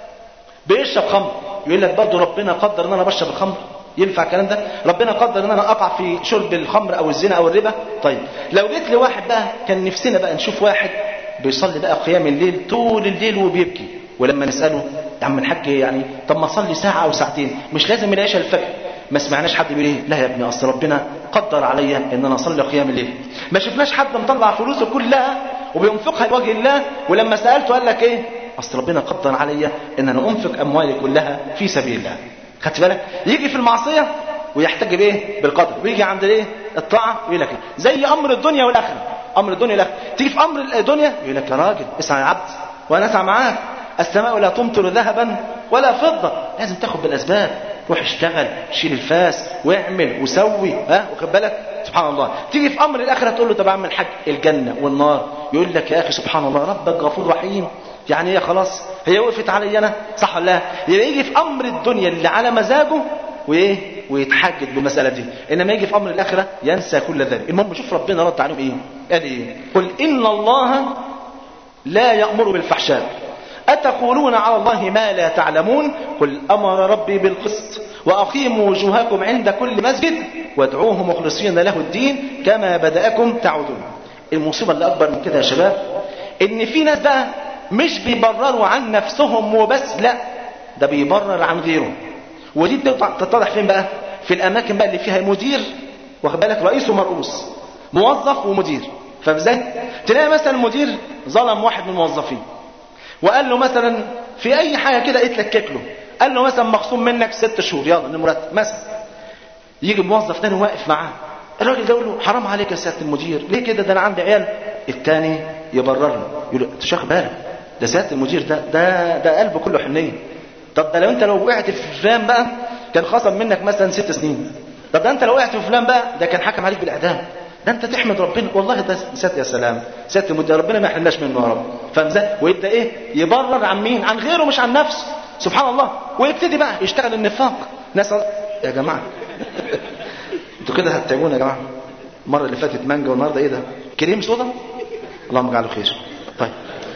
بيشرب خمر يقول لك برضه ربنا قدر ان انا بشرب الخمر ينفع الكلام ده ربنا قدر ان انا اقع في شرب الخمر او الزنا او الربا طيب لو جيت لواحد بقى كان نفسنا بقى نشوف واحد بيصلي بقى قيام الليل طول الليل وبيبكي ولما نساله يا عم الحاج يعني طب ما صلي ساعه او ساعتين مش لازم العشاء الفجر ما سمعناش حد بيقول ايه لا يا ابني اصل ربنا قدر عليا ان انا اصلي قيام الليل ما شفناش حد مطلع فلوسه كلها وبينفقها لوجه الله ولما سالته قال لك ايه اصل ربنا قدر عليا ان انا انفق اموالي كلها في سبيل الله خدت بالك يجي في المعصيه ويحتج بايه بالقدر ويجي عند الايه الطاعه ويقول لك لا. زي امر الدنيا والاخره امر الدنيا والاخره تيجي في امر الدنيا يقول لك يا راجل اسمع يا عبد وانا اسمع معاك السماء لا تمطر ذهبا ولا فضه لازم تاخد بالاسباب روح اشتغل شيل الفاس واعمل وسوي ها واخد بالك سبحان الله تيجي في امر الاخره تقول له طب اعمل حاج الجنه والنار يقول لك يا اخي سبحان الله ربك غفور رحيم يعني هي خلاص هي وقفت علي انا صح ولا لا يبقى يجي في امر الدنيا اللي على مزاجه وايه ويتحجج بالمساله دي انما يجي في امر الاخره ينسى كل ذلك المهم شوف ربنا رد عليهم ايه قال ايه قل ان الله لا يامر بالفحشاء أتقولون على الله ما لا تعلمون قل أمر ربي بالقسط وأقيموا وجوهكم عند كل مسجد وادعوه مخلصين له الدين كما بدأكم تعودون المصيبة اللي أكبر من كده يا شباب إن في ناس بقى مش بيبرروا عن نفسهم وبس لا ده بيبرر عن غيره ودي تتضح فين بقى في الأماكن بقى اللي فيها مدير واخد بالك رئيس ومرؤوس موظف ومدير فاهم ازاي؟ تلاقي مثلا المدير ظلم واحد من الموظفين وقال له مثلا في اي حاجه كده اتلكك له قال له مثلا مخصوم منك ست شهور يلا المرتب مثلا يجي موظف تاني واقف معاه الراجل ده يقول له حرام عليك يا سياده المدير ليه كده ده انا عندي عيال التاني يبرر له يقول له انت مش واخد بالك ده سياده المدير ده ده ده قلبه كله حنيه طب ده لو انت لو وقعت في فلان بقى كان خصم منك مثلا ست سنين طب ده انت لو وقعت في فلان بقى ده كان حكم عليك بالاعدام ده انت تحمد ربنا والله ده سات يا سلام سات المدير ربنا ما يحرمناش منه يا رب فاهم ازاي ويبدا ايه يبرر عن مين عن غيره مش عن نفسه سبحان الله ويبتدي بقى يشتغل النفاق ناس يا جماعه انتوا كده هتتعبونا يا جماعه المره اللي فاتت مانجا والنهارده ايه ده كريم صودا اللهم اجعله خير طيب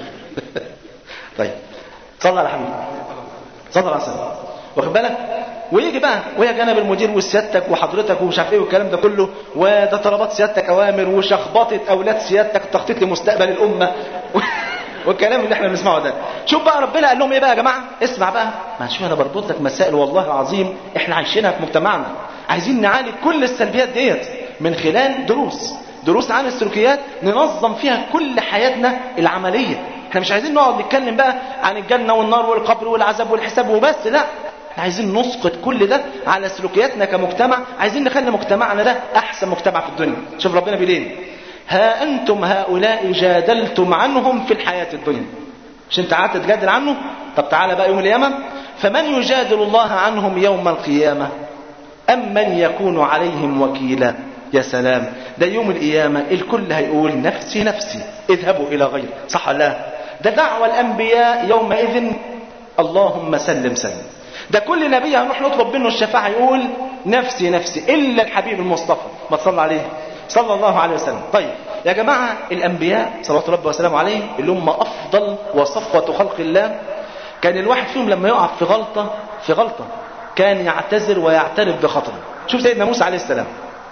طيب صلى على حبيبي صلى على سيدنا واخد بالك ويجي بقى ويا جانب المدير وسيادتك وحضرتك ومش عارف ايه والكلام ده كله وده طلبات سيادتك اوامر وشخبطه اولاد سيادتك تخطيط لمستقبل الامه والكلام اللي احنا بنسمعه ده شوف بقى ربنا قال لهم ايه بقى يا جماعه اسمع بقى ما شوف انا بربط لك مسائل والله العظيم احنا عايشينها في مجتمعنا عايزين نعالج كل السلبيات ديت من خلال دروس دروس عن السلوكيات ننظم فيها كل حياتنا العمليه احنا مش عايزين نقعد نتكلم بقى عن الجنه والنار والقبر والعذاب والحساب وبس لا احنا عايزين نسقط كل ده على سلوكياتنا كمجتمع عايزين نخلي مجتمعنا ده احسن مجتمع في الدنيا شوف ربنا بيقول ايه ها انتم هؤلاء جادلتم عنهم في الحياه الدنيا مش انت قعدت تجادل عنه طب تعالى بقى يوم القيامة فمن يجادل الله عنهم يوم القيامة أم من يكون عليهم وكيلا يا سلام ده يوم القيامة الكل هيقول نفسي نفسي اذهبوا إلى غير صح ولا لا ده دعوة الأنبياء يومئذ اللهم سلم سلم ده كل نبي هنروح نطلب منه الشفاعة يقول نفسي نفسي إلا الحبيب المصطفى ما تصلى عليه صلى الله عليه وسلم طيب يا جماعة الأنبياء صلوات ربي وسلامه عليه اللي هم أفضل وصفوة خلق الله كان الواحد فيهم لما يقع في غلطة في غلطة كان يعتذر ويعترف بخطأه شوف سيدنا موسى عليه السلام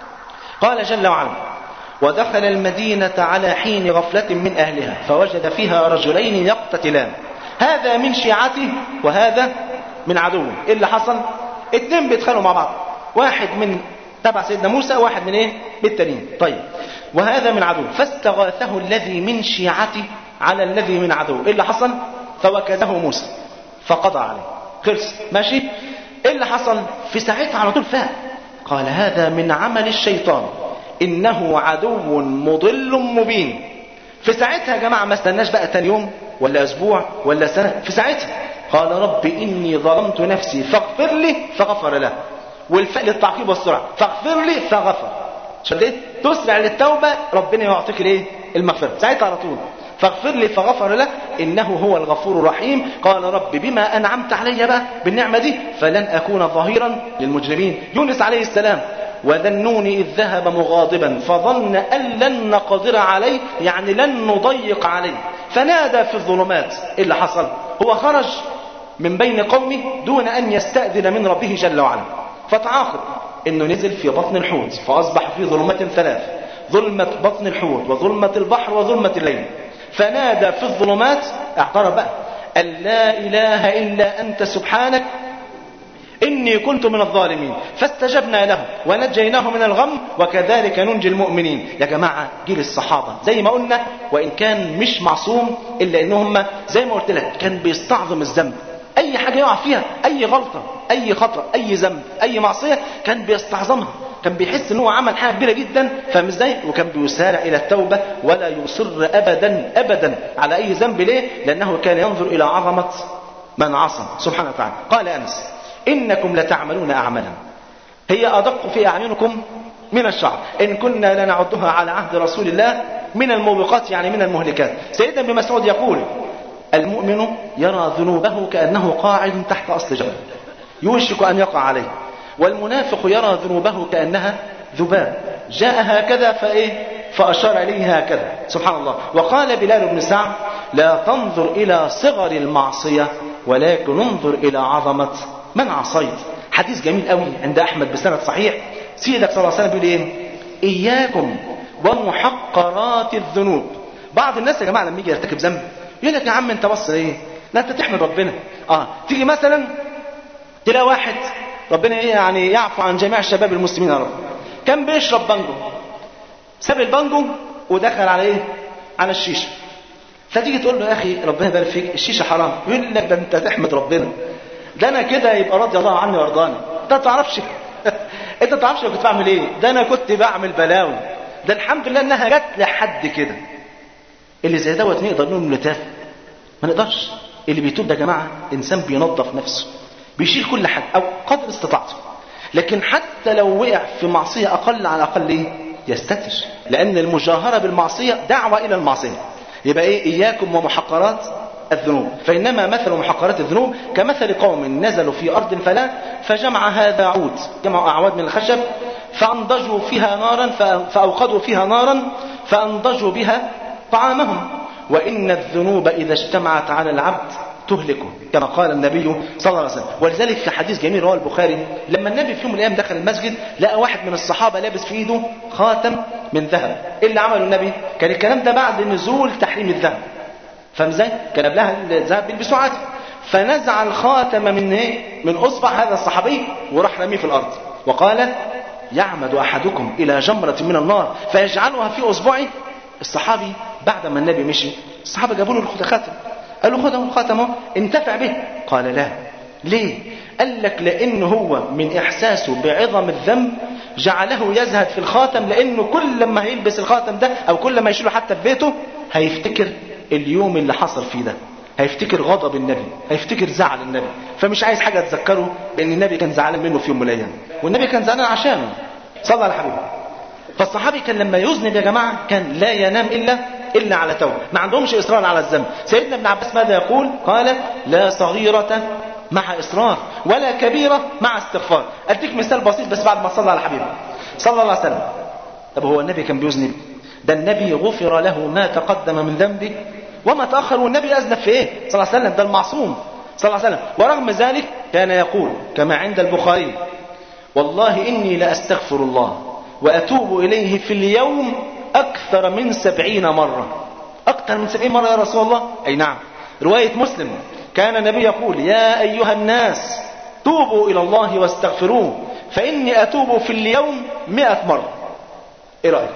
قال جل وعلا ودخل المدينة على حين غفلة من أهلها فوجد فيها رجلين يقتتلان هذا من شيعته وهذا من عدوه ايه اللي حصل اتنين بيتخانقوا مع بعض واحد من تبع سيدنا موسى واحد من ايه بالتانيين طيب وهذا من عدو فاستغاثه الذي من شيعته على الذي من عدو ايه اللي حصل فوكزه موسى فقضى عليه خلص ماشي ايه اللي حصل في ساعتها على طول فاق قال هذا من عمل الشيطان انه عدو مضل مبين في ساعتها يا جماعه ما استناش بقى تاني يوم ولا اسبوع ولا سنه في ساعتها قال رب اني ظلمت نفسي فاغفر لي فغفر له والفعل التعقيب والسرعه فاغفر لي فغفر شديت تسرع للتوبه ربنا يعطيك الايه المغفره ساعتها على طول فاغفر لي فغفر له انه هو الغفور الرحيم قال رب بما انعمت علي بقى بالنعمه دي فلن اكون ظهيرا للمجرمين يونس عليه السلام وذا النون إذ ذهب مغاضبا فظن أن لن نقدر عليه يعني لن نضيق عليه فنادى في الظلمات إيه اللي حصل هو خرج من بين قومه دون أن يستأذن من ربه جل وعلا فتعاقب انه نزل في بطن الحوت فاصبح في ظلمات ثلاث ظلمة بطن الحوت وظلمة البحر وظلمة الليل فنادى في الظلمات اعترف بقى أن لا إله إلا أنت سبحانك إني كنت من الظالمين فاستجبنا له ونجيناه من الغم وكذلك ننجي المؤمنين يا جماعة جيل الصحابة زي ما قلنا وإن كان مش معصوم إلا إنهم زي ما قلت لك كان بيستعظم الذنب أي حاجة يقع فيها أي غلطة أي خطأ أي ذنب أي معصية كان بيستعظمها كان بيحس ان هو عمل حاجه كبيره جدا فاهم ازاي وكان بيسارع الى التوبه ولا يصر ابدا ابدا على اي ذنب ليه لانه كان ينظر الى عظمه من عصم سبحانه وتعالى قال انس انكم لتعملون اعمالا هي ادق في اعينكم من الشعر ان كنا لنعدها على عهد رسول الله من الموبقات يعني من المهلكات سيدنا ابن مسعود يقول المؤمن يرى ذنوبه كانه قاعد تحت اصل جبل يوشك ان يقع عليه والمنافق يرى ذنوبه كأنها ذباب جاء هكذا فإيه فأشار إليه هكذا سبحان الله وقال بلال بن سعد لا تنظر إلى صغر المعصية ولكن انظر إلى عظمة من عصيت حديث جميل قوي عند أحمد بسند صحيح سيدك صلى الله عليه وسلم بيقول إيه إياكم ومحقرات الذنوب بعض الناس يا جماعة لما يجي يرتكب ذنب يقول لك يا عم انت بص ايه لا انت تحمد ربنا اه تيجي مثلا تلاقي واحد ربنا ايه يعني يعفو عن جميع الشباب المسلمين يا رب كان بيشرب بانجو ساب البانجو ودخل على ايه على الشيشه فتيجي تقول له يا اخي ربنا يبارك فيك الشيشه حرام يقول لك ده انت تحمد ربنا ده انا كده يبقى رضي الله عني وارضاني انت ما تعرفش انت ما تعرفش كنت بعمل ايه ده انا كنت بعمل بلاوي ده الحمد لله انها جت لحد كده اللي زي دوت نقدر نقول انه تافه ما نقدرش اللي بيتوب ده يا جماعه انسان بينظف نفسه بيشيل كل حاجة أو قدر استطاعته لكن حتى لو وقع في معصية أقل على الأقل إيه؟ يستتر لأن المجاهرة بالمعصية دعوة إلى المعصية يبقى إيه إياكم ومحقرات الذنوب فإنما مثل محقرات الذنوب كمثل قوم نزلوا في أرض فلا فجمع هذا عود جمعوا أعواد من الخشب فأنضجوا فيها نارا فأوقدوا فيها نارا فأنضجوا بها طعامهم وإن الذنوب إذا اجتمعت على العبد تهلكه كما قال النبي صلى الله عليه وسلم ولذلك في حديث جميل رواه البخاري لما النبي في يوم من الايام دخل المسجد لقى واحد من الصحابه لابس في ايده خاتم من ذهب ايه اللي عمله النبي كان الكلام ده بعد نزول تحريم الذهب فاهم ازاي كان قبلها الذهب بيلبسوا عادي فنزع الخاتم من ايه من اصبع هذا الصحابي وراح رميه في الارض وقال يعمد احدكم الى جمره من النار فيجعلها في اصبعه الصحابي بعد ما النبي مشي الصحابه جابوا له الخاتم قال له خذ خاتمه انتفع به قال لا ليه قال لك لأنه هو من إحساسه بعظم الذنب جعله يزهد في الخاتم لأنه كل ما هيلبس الخاتم ده أو كل ما يشيله حتى في بيته هيفتكر اليوم اللي حصل فيه ده هيفتكر غضب النبي هيفتكر زعل النبي فمش عايز حاجه تذكره بان النبي كان زعلان منه في يوم من الايام والنبي كان زعلان عشانه صلى على حبيبه فالصحابي كان لما يذنب يا جماعه كان لا ينام الا الا على توبه ما عندهمش اصرار على الذنب سيدنا ابن عباس ماذا يقول قال لا صغيره مع اصرار ولا كبيره مع استغفار اديك مثال بسيط بس بعد ما صلى على حبيبه صلى الله عليه وسلم طب هو النبي كان بيذنب ده النبي غفر له ما تقدم من ذنبه وما تاخر والنبي اذنب في ايه صلى الله عليه وسلم ده المعصوم صلى الله عليه وسلم ورغم ذلك كان يقول كما عند البخاري والله إني لأستغفر الله وأتوب إليه في اليوم أكثر من سبعين مرة أكثر من سبعين مرة يا رسول الله أي نعم رواية مسلم كان النبي يقول يا أيها الناس توبوا إلى الله واستغفروه فإني أتوب في اليوم مئة مرة إيه رأيك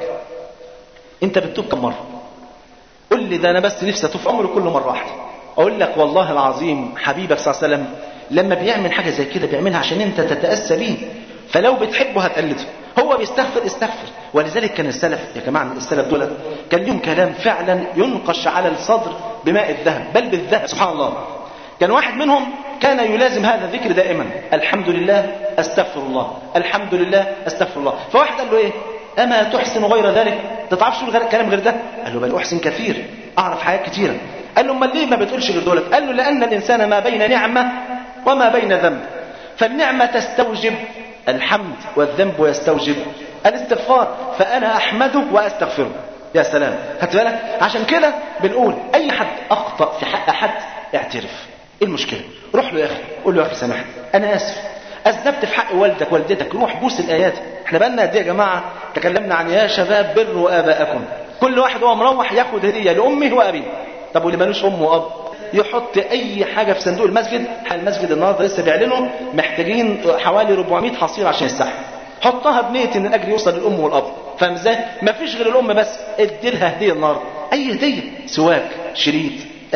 أنت بتتوب كم مرة قل لي ده أنا بس نفسي أتوب في عمري كله مرة واحدة أقول لك والله العظيم حبيبك صلى الله عليه وسلم لما بيعمل حاجة زي كده بيعملها عشان أنت تتأسى بيه فلو بتحبه هتقلده هو بيستغفر استغفر ولذلك كان السلف يا جماعة السلف دول كان لهم كلام فعلا ينقش على الصدر بماء الذهب بل بالذهب سبحان الله كان واحد منهم كان يلازم هذا الذكر دائما الحمد لله استغفر الله الحمد لله استغفر الله فواحد قال له ايه اما تحسن غير ذلك تتعرفش تقول غير كلام غير ده قال له بل احسن كثير اعرف حاجات كثيره قال له امال ليه ما بتقولش غير دولت قال له لان الانسان ما بين نعمه وما بين ذنب فالنعمه تستوجب الحمد والذنب يستوجب الاستغفار فانا احمده واستغفره يا سلام خدت بالك عشان كده بنقول اي حد اخطا في حق احد اعترف ايه المشكله روح له يا اخي قول له يا اخي سامحني انا اسف اذنبت في حق والدك والدتك روح بوس الايات احنا بقالنا قد ايه يا جماعه تكلمنا عن يا شباب بروا اباءكم كل واحد وهو مروح ياخد هديه لامه وابيه طب واللي مالوش ام واب يحط اي حاجه في صندوق المسجد المسجد النهارده لسه بيعلنوا محتاجين حوالي 400 حصير عشان يستحمل حطها بنيه ان الاجر يوصل للام والاب فاهم ازاي مفيش غير الام بس ادي لها هديه النهارده اي هديه سواك شريط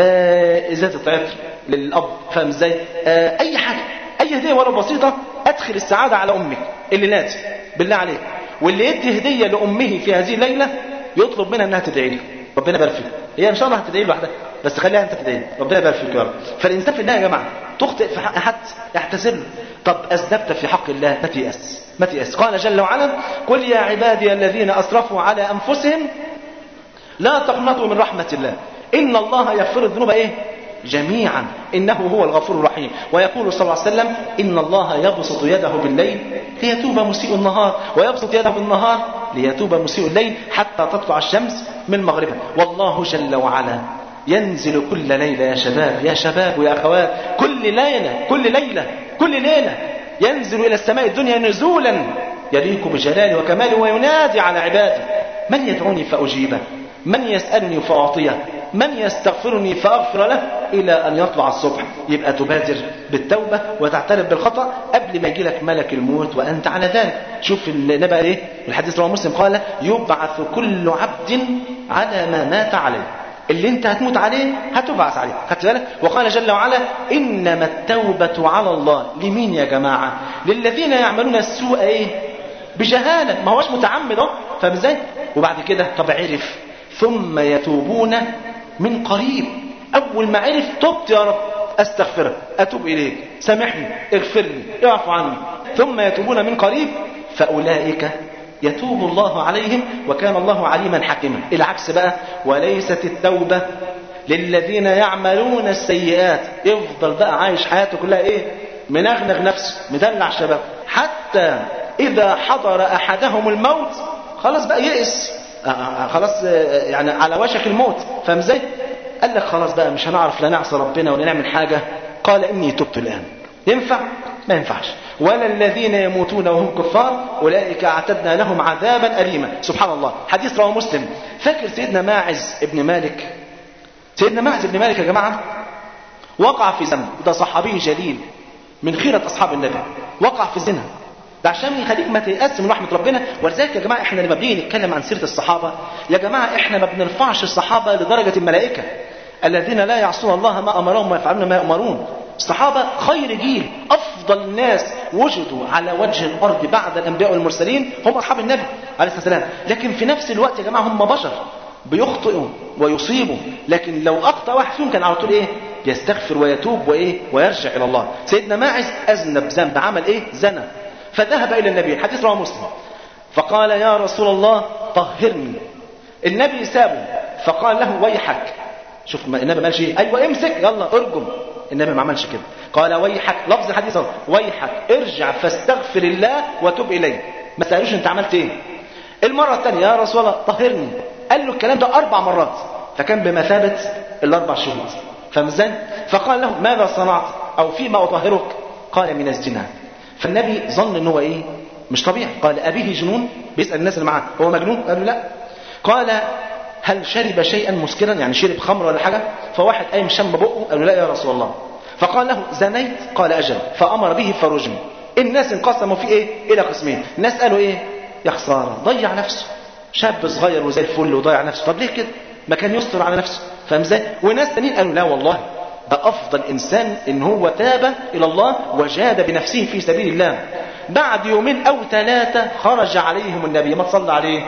آه ازازه عطر للاب فاهم ازاي آه اي حاجه اي هديه ولو بسيطه ادخل السعاده على امك اللي نادي بالله عليك واللي يدي هديه لامه في هذه الليله يطلب منها انها تدعي له ربنا يبارك فيك هي ان شاء الله هتدعي له لوحدها بس خليها انت تدعي له. ربنا يبارك فيك يا رب فالانسان في النهايه يا جماعه تخطئ في حق حد يعتذر له طب اذنبت في حق الله ما تيأس ما تيأس قال جل وعلا قل يا عبادي الذين اسرفوا على انفسهم لا تقنطوا من رحمه الله ان الله يغفر الذنوب ايه جميعا انه هو الغفور الرحيم ويقول صلى الله عليه وسلم ان الله يبسط يده بالليل ليتوب مسيء النهار ويبسط يده بالنهار ليتوب مسيء الليل حتى تطلع الشمس من مغربها والله جل وعلا ينزل كل ليله يا شباب يا شباب ويا اخوات كل ليله كل ليله كل ليله ينزل الى السماء الدنيا نزولا يليق بجلاله وكماله وينادي على عباده من يدعوني فاجيبه من يسألني فأعطيه من يستغفرني فأغفر له إلى أن يطلع الصبح يبقى تبادر بالتوبة وتعترف بالخطأ قبل ما يجي لك ملك الموت وأنت على ذلك شوف النبي إيه الحديث رواه مسلم قال يبعث كل عبد على ما مات عليه اللي انت هتموت عليه هتبعث عليه خدت بالك وقال جل وعلا انما التوبه على الله لمين يا جماعه للذين يعملون السوء ايه بجهاله ما هوش متعمد اهو فاهم ازاي وبعد كده طب عرف ثم يتوبون من قريب اول ما عرف تبت يا رب استغفرك اتوب اليك سامحني اغفر لي اعف عني ثم يتوبون من قريب فاولئك يتوب الله عليهم وكان الله عليما حكيما العكس بقى وليست التوبه للذين يعملون السيئات يفضل بقى عايش حياته كلها ايه منغنغ نفسه مدلع شباب حتى اذا حضر احدهم الموت خلاص بقى يئس خلاص يعني على وشك الموت فاهم ازاي؟ قال لك خلاص بقى مش هنعرف لا نعصي ربنا ولا نعمل حاجه قال اني تبت الان ينفع؟ ما ينفعش ولا الذين يموتون وهم كفار اولئك اعتدنا لهم عذابا اليما سبحان الله حديث رواه مسلم فاكر سيدنا ماعز ابن مالك سيدنا ماعز ابن مالك يا جماعه وقع في ذنب ده صحابي جليل من خيره اصحاب النبي وقع في الزنا ده عشان يخليك ما تيأس من رحمة ربنا ولذلك يا جماعة احنا لما بنيجي نتكلم عن سيرة الصحابة يا جماعة احنا ما بنرفعش الصحابة لدرجة الملائكة الذين لا يعصون الله ما أمرهم ويفعلون ما يأمرون الصحابة خير جيل أفضل الناس وجدوا على وجه الأرض بعد الأنبياء والمرسلين هم أصحاب النبي عليه الصلاة والسلام لكن في نفس الوقت يا جماعة هم بشر بيخطئوا ويصيبوا لكن لو أخطأ واحد فيهم كان على طول إيه يستغفر ويتوب وايه ويرجع الى الله سيدنا ماعز اذنب ذنب عمل ايه زنى فذهب الى النبي الحديث رواه مسلم فقال يا رسول الله طهرني النبي سابه فقال له ويحك شوف النبي ما قالش ايه ايوه امسك يلا ارجم النبي ما عملش كده قال ويحك لفظ الحديث اهو ويحك ارجع فاستغفر الله وتوب اليه ما سالوش انت عملت ايه المره الثانيه يا رسول الله طهرني قال له الكلام ده اربع مرات فكان بمثابه الاربع شهود فاهم ازاي فقال له ماذا صنعت او فيما اطهرك قال من الزنا فالنبي ظن ان هو ايه مش طبيعي قال ابيه جنون بيسال الناس اللي معاه هو مجنون قالوا لا قال هل شرب شيئا مسكرا يعني شرب خمر ولا حاجه فواحد قايم شم بقه قال له لا يا رسول الله فقال له زنيت قال اجل فامر به فرجم الناس انقسموا في ايه الى قسمين الناس قالوا ايه يا خساره ضيع نفسه شاب صغير وزي الفل وضيع نفسه طب ليه كده ما كان يستر على نفسه فاهم ازاي وناس تانيين قالوا لا والله ده افضل انسان ان هو تاب الى الله وجاد بنفسه في سبيل الله بعد يومين او ثلاثه خرج عليهم النبي ما تصلى عليه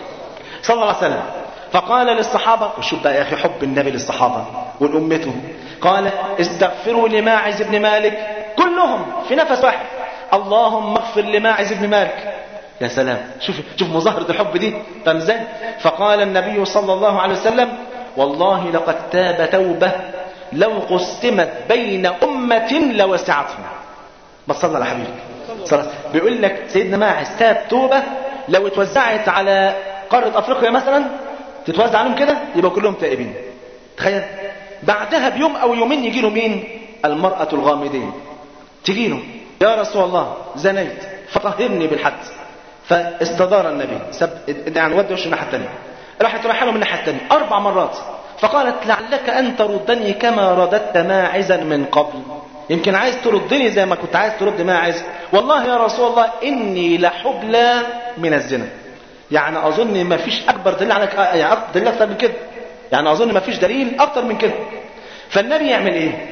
صلى الله عليه وسلم فقال للصحابة وشوف بقى يا أخي حب النبي للصحابة والأمته قال استغفروا لماعز بن مالك كلهم في نفس واحد اللهم اغفر لماعز بن مالك يا سلام شوف شوف مظاهرة الحب دي فاهم ازاي؟ فقال النبي صلى الله عليه وسلم والله لقد تاب توبة لو قسمت بين أمة لوسعتهم بس صلى على حبيبك صلى بيقول لك سيدنا ماعز تاب توبة لو اتوزعت على قارة أفريقيا مثلا تتوزع عليهم كده يبقى كلهم تائبين تخيل بعدها بيوم أو يومين يجي له مين المرأة الغامدين تجي له يا رسول الله زنيت فطهرني بالحد فاستدار النبي سب يعني ودي وشه الناحيه الثانيه راحت رايحه له من الناحيه الثانيه اربع مرات فقالت لعلك ان تردني كما رددت ماعزا من قبل يمكن عايز تردني زي ما كنت عايز ترد ماعز والله يا رسول الله اني لحبلى من الزنا يعني اظن ما فيش اكبر دليل على يعني أكبر دليل اكتر من كده يعني اظن ما فيش دليل اكتر من كده فالنبي يعمل ايه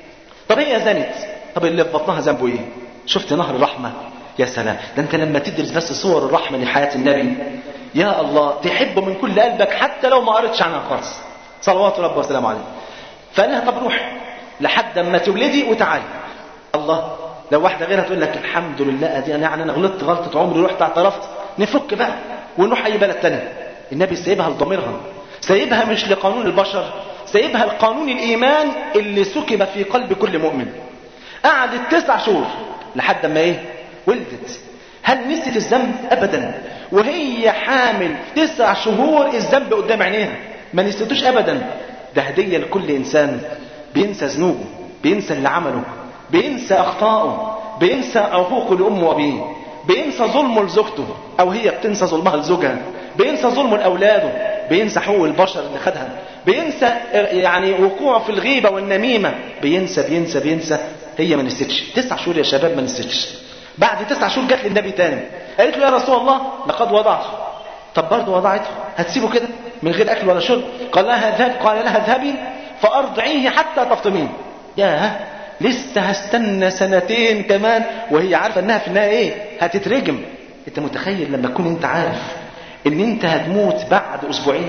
طب هي زنت طب اللي في بطنها ذنبه ايه شفت نهر الرحمه يا سلام ده انت لما تدرس بس صور الرحمه لحياه النبي يا الله تحبه من كل قلبك حتى لو ما قريتش عنها خالص صلوات ربي وسلامه عليه فقال لها طب روح لحد اما تولدي وتعالي الله لو واحده غيرها تقول لك الحمد لله ادي انا يعني انا غلطت غلطه عمري رحت اعترفت نفك بقى ونروح اي بلد تاني النبي سايبها لضميرها سايبها مش لقانون البشر سايبها لقانون الايمان اللي سكب في قلب كل مؤمن قعدت تسع شهور لحد ما ايه ولدت هل نسيت الذنب ابدا وهي حامل تسع شهور الذنب قدام عينيها ما نسيتوش ابدا ده هديه لكل انسان بينسى ذنوبه بينسى اللي عمله بينسى اخطائه بينسى عقوقه لامه وابيه بينسى ظلمه لزوجته او هي بتنسى ظلمها لزوجها بينسى ظلمه لاولاده بينسى حقوق البشر اللي خدها بينسى يعني وقوعه في الغيبه والنميمه بينسى بينسى بينسى هي ما نسيتش تسع شهور يا شباب ما نسيتش بعد تسع شهور جت للنبي تاني قالت له يا رسول الله لقد وضعته طب برضه وضعته هتسيبه كده من غير اكل ولا شرب قال لها اذهب قال لها اذهبي فارضعيه حتى تفطمين يا لسه هستنى سنتين كمان وهي عارفه انها في النهايه ايه هتترجم انت متخيل لما تكون انت عارف ان انت هتموت بعد اسبوعين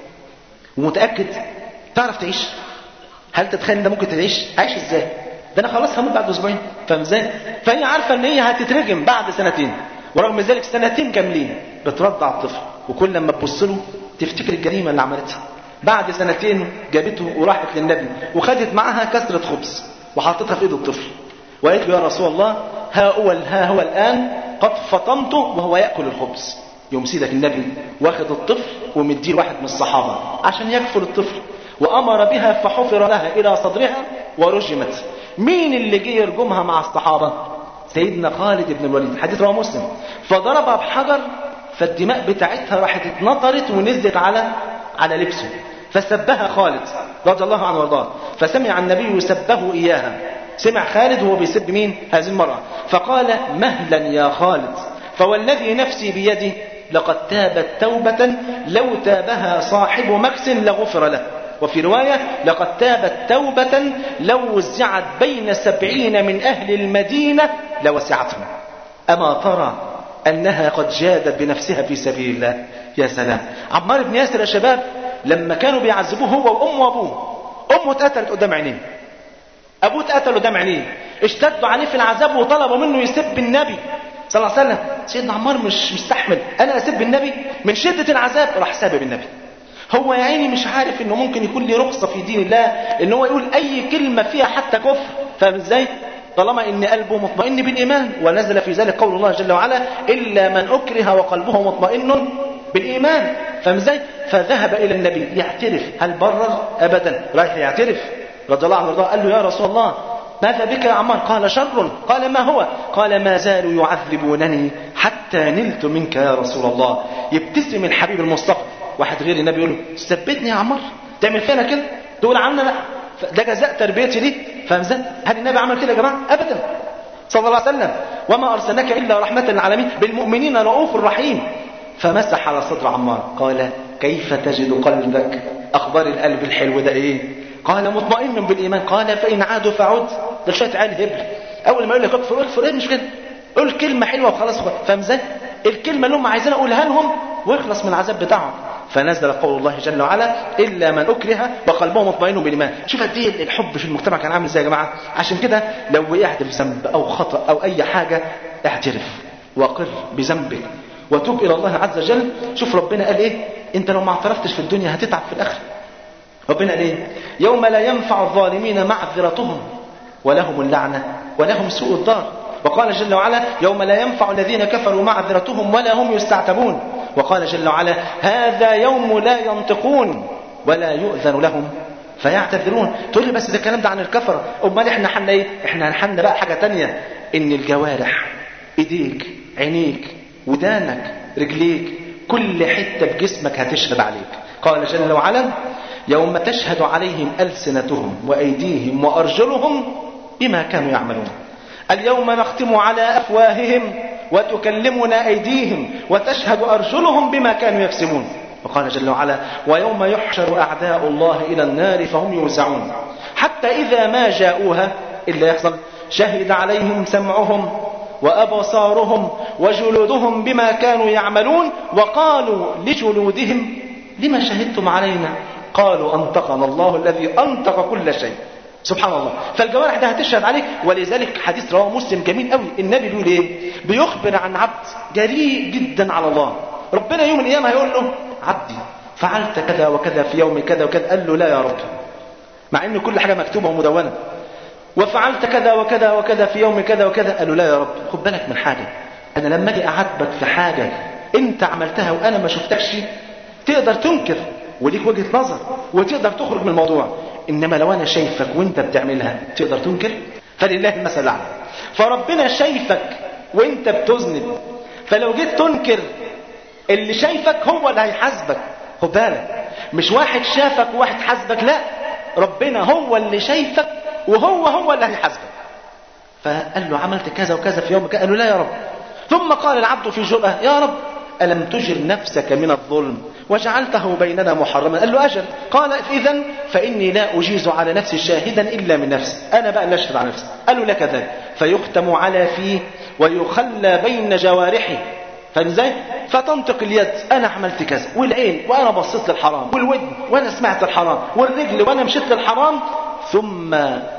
ومتاكد تعرف تعيش هل تتخيل ان ده ممكن تعيش عايش ازاي ده انا خلاص هموت بعد اسبوعين فاهم ازاي فهي عارفه ان هي هتترجم بعد سنتين ورغم ذلك سنتين كاملين بترضع الطفل وكل لما تبص له تفتكر الجريمه اللي عملتها بعد سنتين جابته وراحت للنبي وخدت معاها كسره خبز وحطيتها في ايد الطفل وقالت له يا رسول الله ها هو ها هو الان قد فطمته وهو ياكل الخبز يوم سيدك النبي واخد الطفل ومديه واحد من الصحابه عشان يكفل الطفل وامر بها فحفر لها الى صدرها ورجمت مين اللي جه يرجمها مع الصحابه سيدنا خالد بن الوليد حديث رواه مسلم فضربها بحجر فالدماء بتاعتها راحت اتنطرت ونزلت على على لبسه فسبها خالد رضي الله عنه وارضاه فسمع النبي يسبه اياها سمع خالد وهو بيسب مين هذه المرأة فقال مهلا يا خالد فوالذي نفسي بيده لقد تابت توبة لو تابها صاحب مكس لغفر له وفي رواية لقد تابت توبة لو وزعت بين سبعين من أهل المدينة لوسعتهم أما ترى أنها قد جادت بنفسها في سبيل الله يا سلام عمار بن ياسر يا شباب لما كانوا بيعذبوه هو وأمه وأبوه أمه اتقتلت قدام عينيه ابوه اتقتل قدام عينيه اشتدوا عليه في العذاب وطلبوا منه يسب النبي صلى الله عليه وسلم سيدنا عمار مش مستحمل انا اسب النبي من شده العذاب راح سابب النبي هو يا عيني مش عارف انه ممكن يكون ليه رخصه في دين الله ان هو يقول اي كلمه فيها حتى كفر فاهم ازاي طالما ان قلبه مطمئن بالايمان ونزل في ذلك قول الله جل وعلا الا من اكره وقلبه مطمئن بالايمان فاهم ازاي فذهب الى النبي يعترف هل برر ابدا رايح يعترف رضي الله عنه وارضاه قال له يا رسول الله ماذا بك يا عمار قال شر قال ما هو قال ما زالوا يعذبونني حتى نلت منك يا رسول الله يبتسم الحبيب المصطفى واحد غير النبي يقول له ثبتني يا عمار تعمل فينا كده تقول عنا لا ده جزاء تربيتي ليك فاهم ازاي هل النبي عمل كده يا جماعه ابدا صلى الله عليه وسلم وما ارسلناك الا رحمه للعالمين بالمؤمنين رؤوف رحيم فمسح على صدر عمار قال كيف تجد قلبك اخبار القلب الحلو ده ايه قال مطمئن بالايمان قال فان عادوا فعد ده شويه عيال هبل اول ما يقول لك اكفر اكفر ايه مش كده قول كلمه حلوه وخلاص فاهم ازاي الكلمه اللي هم عايزين اقولها لهم واخلص من العذاب بتاعهم فنزل قول الله جل وعلا الا من اكره وقلبه مطمئن بالايمان شوف قد ايه الحب في المجتمع كان عامل ازاي يا جماعه عشان كده لو وقعت في ذنب او خطا او اي حاجه اعترف واقر بذنبك وتوب الى الله عز وجل شوف ربنا قال ايه انت لو ما اعترفتش في الدنيا هتتعب في الاخره ربنا قال ايه يوم لا ينفع الظالمين معذرتهم ولهم اللعنه ولهم سوء الدار وقال جل وعلا يوم لا ينفع الذين كفروا معذرتهم ولا هم يستعتبون وقال جل وعلا هذا يوم لا ينطقون ولا يؤذن لهم فيعتذرون تقول لي بس ده الكلام ده عن الكفرة امال احنا حنا ايه احنا هنحن بقى حاجة تانية ان الجوارح ايديك عينيك ودانك رجليك كل حتة في جسمك هتشهد عليك قال جل وعلا يوم تشهد عليهم ألسنتهم وأيديهم وأرجلهم بما كانوا يعملون اليوم نختم على أفواههم وتكلمنا أيديهم وتشهد أرجلهم بما كانوا يكسبون وقال جل وعلا ويوم يحشر أعداء الله إلى النار فهم يوزعون حتى إذا ما جاءوها إلا يحصل شهد عليهم سمعهم وأبصارهم وجلودهم بما كانوا يعملون وقالوا لجلودهم لما شهدتم علينا قالوا أنطقنا الله الذي أنطق كل شيء سبحان الله فالجوارح ده هتشهد عليك ولذلك حديث رواه مسلم جميل قوي النبي بيقول ايه بيخبر عن عبد جريء جدا على الله ربنا يوم القيامه هيقول له عبدي فعلت كذا وكذا في يوم كذا وكذا قال له لا يا رب مع ان كل حاجه مكتوبه ومدونه وفعلت كذا وكذا وكذا في يوم كذا وكذا قال له لا يا رب خد بالك من حاجه انا لما اجي اعاتبك في حاجه انت عملتها وانا ما شفتكش تقدر تنكر وليك وجهه نظر وتقدر تخرج من الموضوع انما لو انا شايفك وانت بتعملها تقدر تنكر فلله المثل الاعلى فربنا شايفك وانت بتذنب فلو جيت تنكر اللي شايفك هو اللي هيحاسبك خد بالك مش واحد شافك وواحد حاسبك لا ربنا هو اللي شايفك وهو هو اللي هيحاسبك فقال له عملت كذا وكذا في يوم كذا قال له لا يا رب ثم قال العبد في جرأة يا رب ألم تجر نفسك من الظلم وجعلته بيننا محرما قال له أجل قال إذا فإني لا أجيز على نفسي شاهدا إلا من نفسي أنا بقى اللي أشهد على نفسي قال له لك ذلك فيختم على فيه ويخلى بين جوارحه فازاي فتنطق اليد انا عملت كذا والعين وانا بصيت للحرام والودن وانا سمعت الحرام والرجل وانا مشيت للحرام ثم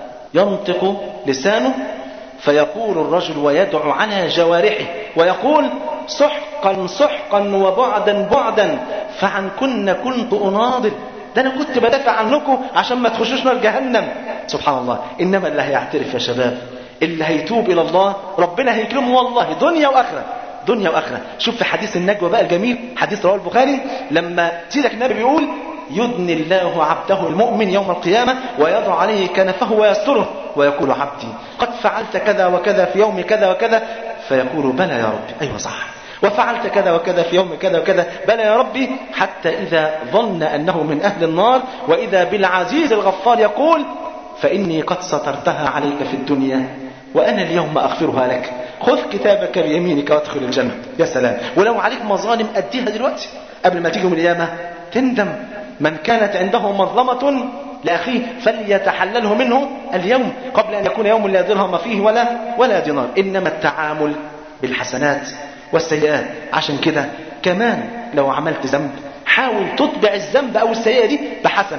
ينطق لسانه فيقول الرجل ويدعو على جوارحه ويقول سحقا سحقا وبعدا بعدا فعن كن كنت اناضل ده انا كنت بدافع عنكم عشان ما تخشوش نار جهنم سبحان الله انما اللي هيعترف يا شباب اللي هيتوب الى الله ربنا هيكرمه والله دنيا واخره دنيا واخره شوف في حديث النجوى بقى الجميل حديث رواه البخاري لما سيدك النبي بيقول يدني الله عبده المؤمن يوم القيامة ويضع عليه كنفه ويستره ويقول عبدي قد فعلت كذا وكذا في يوم كذا وكذا فيقول بلى يا ربي أيوة صح وفعلت كذا وكذا في يوم كذا وكذا بلى يا ربي حتى إذا ظن أنه من أهل النار وإذا بالعزيز الغفار يقول فإني قد سترتها عليك في الدنيا وأنا اليوم أغفرها لك خذ كتابك بيمينك وادخل الجنة يا سلام ولو عليك مظالم أديها دلوقتي قبل ما تيجي يوم القيامة تندم من كانت عنده مظلمة لأخيه فليتحلله منه اليوم قبل أن يكون يوم لا درهم فيه ولا ولا دينار إنما التعامل بالحسنات والسيئات عشان كده كمان لو عملت ذنب حاول تتبع الذنب أو السيئة دي بحسنة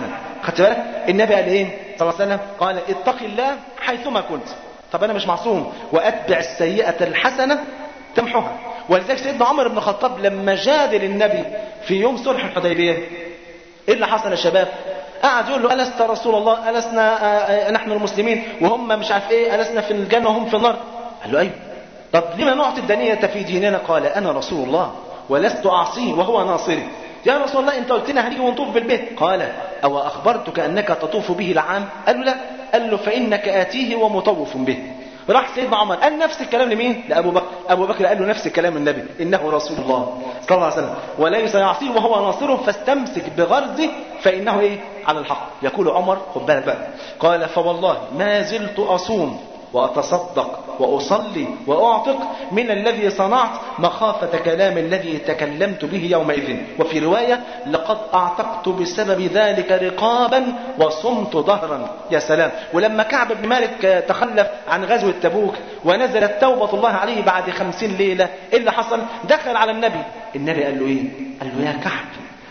خدت بالك النبي قال ايه صلى الله عليه وسلم قال اتق الله حيثما كنت طب انا مش معصوم واتبع السيئه الحسنه تمحوها ولذلك سيدنا عمر بن الخطاب لما جادل النبي في يوم صلح الحديبيه ايه اللي حصل يا شباب قعد يقول له ألست رسول الله ألسنا آه، آه، نحن المسلمين وهم مش عارف ايه ألسنا في الجنة وهم في النار قال له أيوه طب لما نعطي الدنية في ديننا قال أنا رسول الله ولست أعصيه وهو ناصري يا رسول الله انت قلت لنا هنيجي ونطوف بالبيت قال او اخبرتك انك تطوف به العام قال له لا قال له فانك اتيه ومطوف به راح سيدنا عمر قال نفس الكلام لمين لابو بكر ابو بكر قال له نفس الكلام النبي انه رسول الله صلى الله عليه وسلم وليس يعصيه وهو ناصره فاستمسك بغرزه فانه ايه على الحق يقول عمر خد بالك بقى قال فوالله ما زلت اصوم وأتصدق وأصلي وأعتق من الذي صنعت مخافة كلام الذي تكلمت به يومئذ وفي رواية لقد أعتقت بسبب ذلك رقابا وصمت ظهرا يا سلام ولما كعب بن مالك تخلف عن غزوة تبوك ونزلت توبة الله عليه بعد خمسين ليلة إيه اللي حصل دخل على النبي النبي قال له إيه قال له يا كعب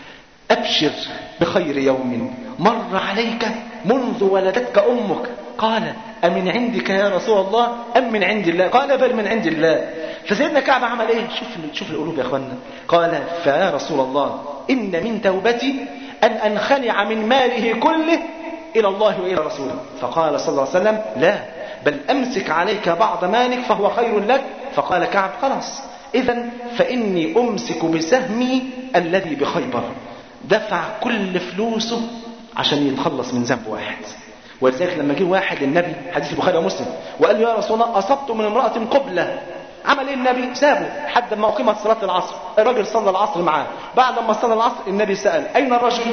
أبشر بخير يوم مر عليك منذ ولدتك أمك قال أمن عندك يا رسول الله أم من عند الله قال بل من عند الله فسيدنا كعب عمل ايه شوف شوف القلوب يا اخوانا قال فيا رسول الله إن من توبتي أن أنخلع من ماله كله إلى الله وإلى رسوله فقال صلى الله عليه وسلم لا بل أمسك عليك بعض مالك فهو خير لك فقال كعب خلاص إذا فإني أمسك بسهمي الذي بخيبر دفع كل فلوسه عشان يتخلص من ذنب واحد ولذلك لما جه واحد النبي حديث البخاري ومسلم وقال له يا رسول الله اصبت من امراه قبله عمل ايه النبي سابه لحد ما اقيمت صلاه العصر الراجل صلى العصر معاه بعد ما صلى العصر النبي سال اين الرجل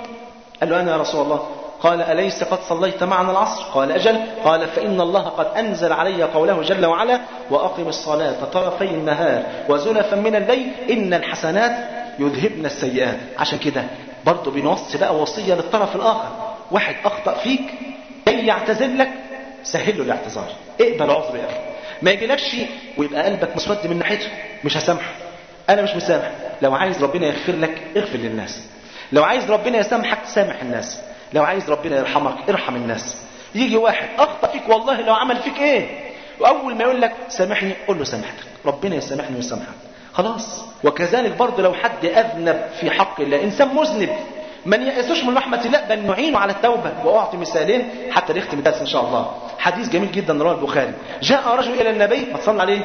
قال له انا يا رسول الله قال أليس قد صليت معنا العصر قال أجل قال فإن الله قد أنزل علي قوله جل وعلا وأقم الصلاة طرفي النهار وزلفا من الليل إن الحسنات يذهبن السيئات عشان كده برضه بنوصي بقى وصية للطرف الآخر واحد أخطأ فيك جاي يعتذر لك سهل له الاعتذار اقبل عذر يا أخي ما يجيلكش ويبقى قلبك مسود من ناحيته مش هسامحه أنا مش مسامح لو عايز ربنا يغفر لك اغفر للناس لو عايز ربنا يسامحك سامح الناس لو عايز ربنا يرحمك ارحم الناس يجي واحد اخطا فيك والله لو عمل فيك ايه واول ما يقول لك سامحني قول له سامحتك ربنا يسامحني ويسامحك خلاص وكذلك برضه لو حد اذنب في حق الله انسان مذنب من يأسوش من رحمة الله بل نعينه على التوبة وأعطي مثالين حتى نختم الدرس إن شاء الله حديث جميل جدا رواه البخاري جاء رجل إلى النبي ما تصلى عليه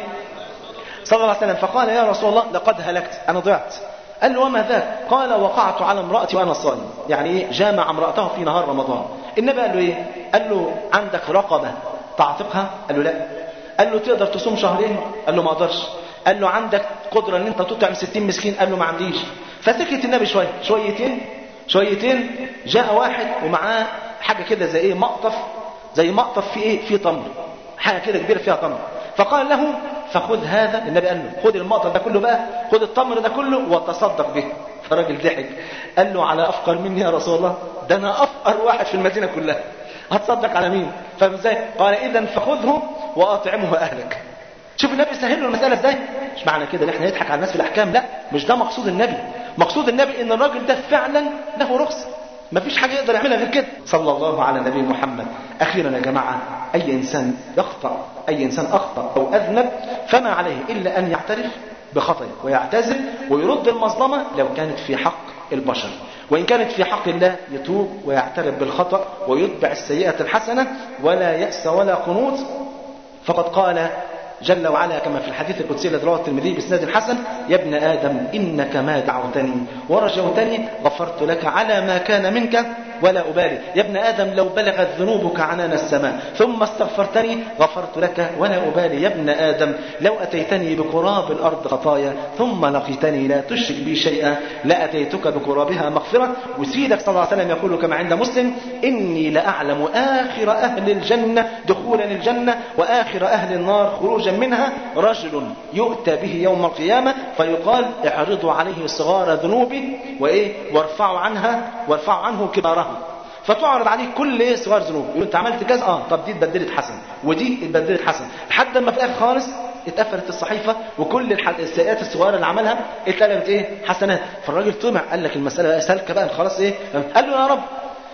صلى الله عليه وسلم فقال يا رسول الله لقد هلكت أنا ضعت قال له وما ذاك قال وقعت على امرأتي وأنا صائم يعني إيه جامع امرأته في نهار رمضان النبي قال له إيه قال له عندك رقبة تعتقها قال له لا قال له تقدر تصوم شهرين قال له ما اقدرش قال له عندك قدرة ان انت تطعم 60 مسكين قال له ما عنديش فسكت النبي شوية شويتين شويتين جاء واحد ومعاه حاجة كده زي ايه مقطف زي مقطف فيه ايه فيه تمر حاجة كده كبيرة فيها تمر فقال له فخذ هذا النبي قال له خذ المقطف ده كله بقى خذ التمر ده كله وتصدق به فالراجل ضحك قال له على افقر مني يا رسول الله ده انا افقر واحد في المدينة كلها هتصدق على مين فاهم ازاي قال اذا فخذه واطعمه اهلك شوف النبي سهل له المسألة ازاي مش معنى كده ان احنا نضحك على الناس في الاحكام لا مش ده مقصود النبي مقصود النبي ان الراجل ده فعلا له رخصة مفيش حاجة يقدر يعملها غير كده صلى الله على نبي محمد اخيرا يا جماعة اي انسان يخطأ اي انسان اخطأ او اذنب فما عليه الا ان يعترف بخطئه ويعتذر ويرد المظلمة لو كانت في حق البشر وإن كانت في حق الله يتوب ويعترف بالخطأ ويتبع السيئة الحسنة ولا يأس ولا قنوط فقد قال جل وعلا كما في الحديث القدسي الذي رواه الترمذي باسناد حسن يا ابن ادم انك ما دعوتني ورجوتني غفرت لك على ما كان منك ولا ابالي يا ابن ادم لو بلغت ذنوبك عنان السماء ثم استغفرتني غفرت لك ولا ابالي يا ابن ادم لو اتيتني بقراب الارض خطايا ثم لقيتني لا تشرك بي شيئا لاتيتك بقرابها مغفره وسيدك صلى الله عليه وسلم يقول كما عند مسلم اني لاعلم اخر اهل الجنه دخولا الجنه واخر اهل النار خروجا منها رجل يؤتى به يوم القيامه فيقال اعرضوا عليه صغار ذنوبه وايه وارفعوا عنها وارفعوا عنه كبارها فتعرض عليه كل ايه صغار ذنوب يقول انت عملت كذا اه طب دي اتبدلت حسن ودي اتبدلت حسن لحد ما في الاخر خالص اتقفلت الصحيفه وكل الح- السيئات الصغيره اللي عملها اتقلبت ايه حسنات فالراجل طمع قال لك المساله بقى سالكه بقى خلاص ايه قال له يا رب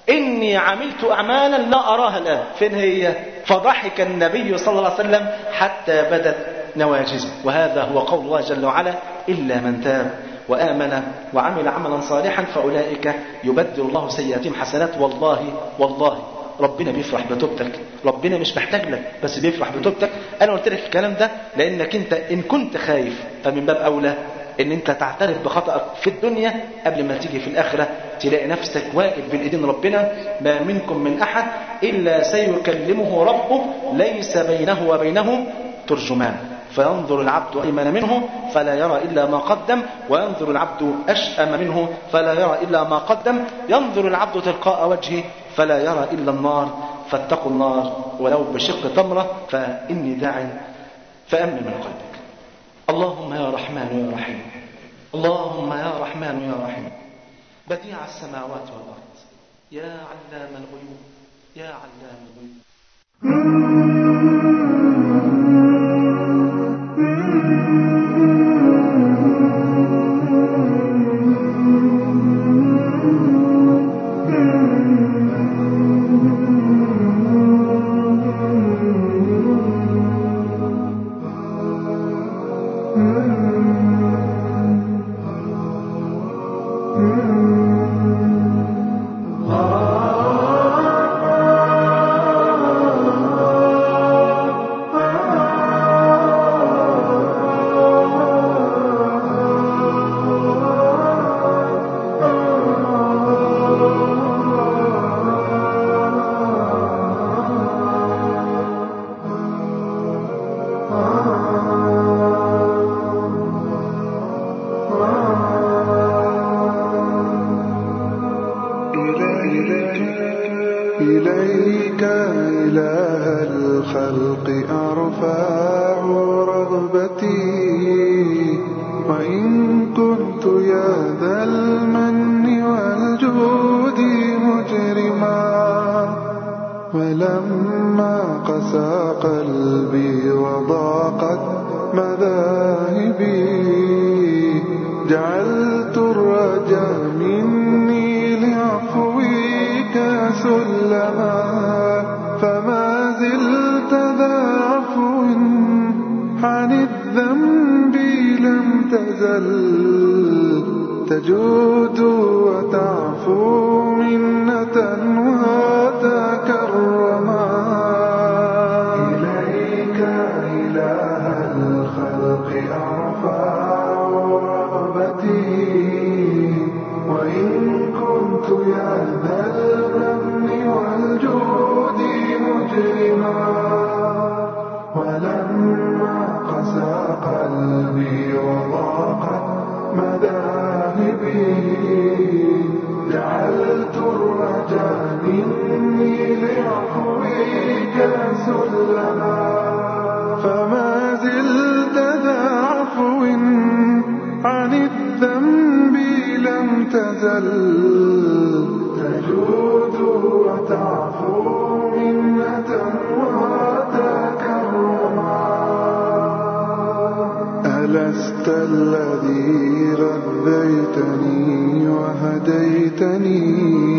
إني عملت أعمالا لا أراها الآن فين هي فضحك النبي صلى الله عليه وسلم حتى بدت نواجزه وهذا هو قول الله جل وعلا إلا من تاب وآمن وعمل عملا صالحا فأولئك يبدل الله سيئاتهم حسنات والله والله ربنا بيفرح بتوبتك ربنا مش محتاج لك بس بيفرح بتوبتك انا قلت لك الكلام ده لانك انت ان كنت خايف فمن باب اولى ان انت تعترف بخطأك في الدنيا قبل ما تيجي في الاخرة تلاقي نفسك واقف بين ايدين ربنا ما منكم من احد الا سيكلمه ربه ليس بينه وبينه ترجمان فينظر العبد أيمن منه فلا يرى إلا ما قدم وينظر العبد أشأم منه فلا يرى إلا ما قدم ينظر العبد تلقاء وجهه فلا يرى إلا النار فاتقوا النار ولو بشق تمرة فإني داع فأمن من قلبك اللهم يا رحمن يا رحيم اللهم يا رحمن يا رحيم بديع السماوات والأرض يا علام الغيوب يا علام الغيوب إليك إله الخلق أرفع رغبتي وإن كنت يا ذا المن والجود مجرما ولما قسى قلبي وضاقت مذاهبي جعلت الرجا مني لعفوك سلما فما زلت ذا عفو عن الذنب لم تزل تجود وتعفو منة وتكرما إليك إله الخلق أرفع رغبتي وإن كنت يا ذا المن والجود مجرما ولما قسى قلبي وضاقت مذاهبي جعلت الرجا مني لعفوك سلما فما زلت ذا عفو عن الذنب لم تزل تجود وتعفو منة وتكرما ألست الذي ربيتني وهديتني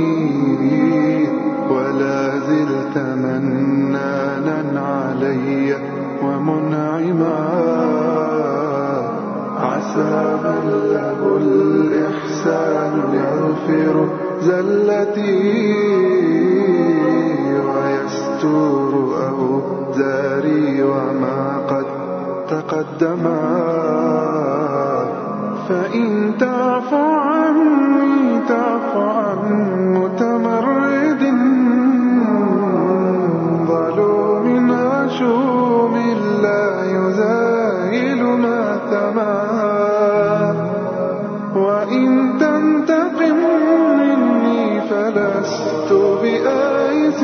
ولا زلت منانا علي ومنعما عسى من له الإحسان يغفر زلتي ويستور أوزاري وما قد تقدما فإن تعف عني تعف عن متمرد ظلوم عشوم لا يزايل ما ثما وإن تنتقم مني فلست بآيس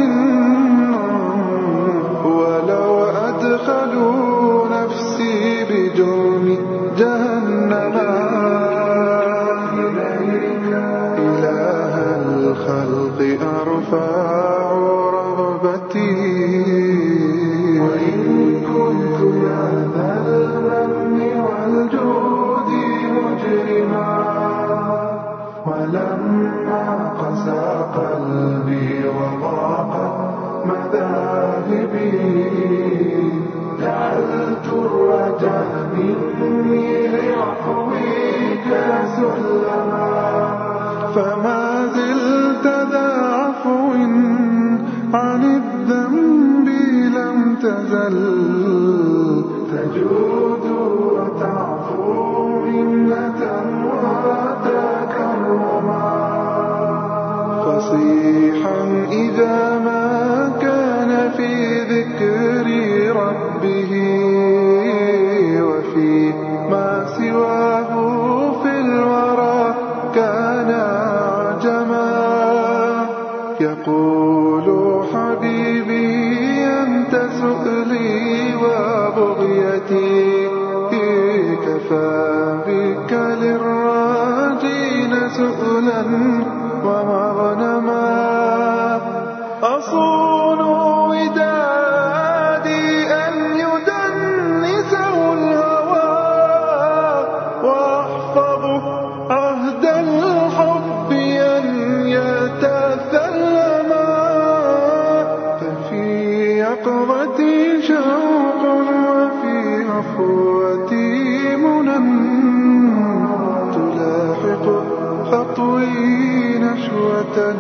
ولو أدخلوا نفسي بجرم جهنم إليك إله الخلق أرفع رغبتي وإن كنت يا ذا المن والجود مجرما ولم ولما قسى قلبي وضاقت مذاهبي جعلت الرجاء مني لعفوك سلما فما زلت ذا عفو عن الذنب لم تزل تجود وتعفو منة وتكرما فصيحا إذا ما كان في ذكر ربه وفي ما سواه في الورى كان عجما يقول حبيبي أنت سؤلي وبغيتي كفى بك للراجين سؤلا ومغنما أصون ودادي أن يدنسه الهوى وأحفظ عهد الحب أن يتثلما ففي يقظتي شوق وفي عفوتي منى تلاحق خطوي نشوة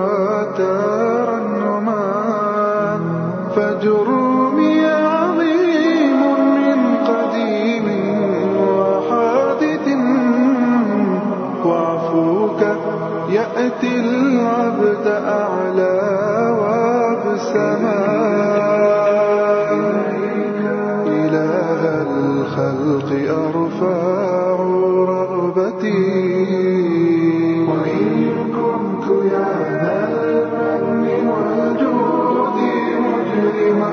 وترنما فجرمي عظيم من قديم وحادث وعفوك يأتي العبد أعلى وابسما إله الخلق أرفع رغبتي وإن كنت يا ذا المن والجود مجرما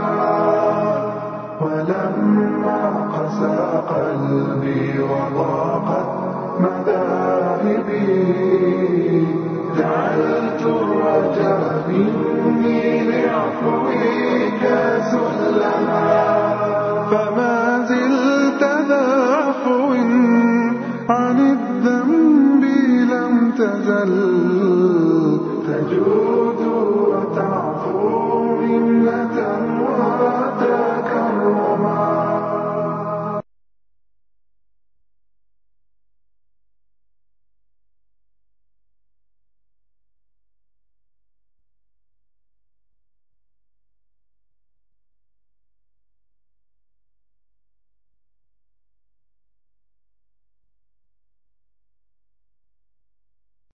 ولما قسى قلبي وضاقت مذاهبي جعلت الرجاء منك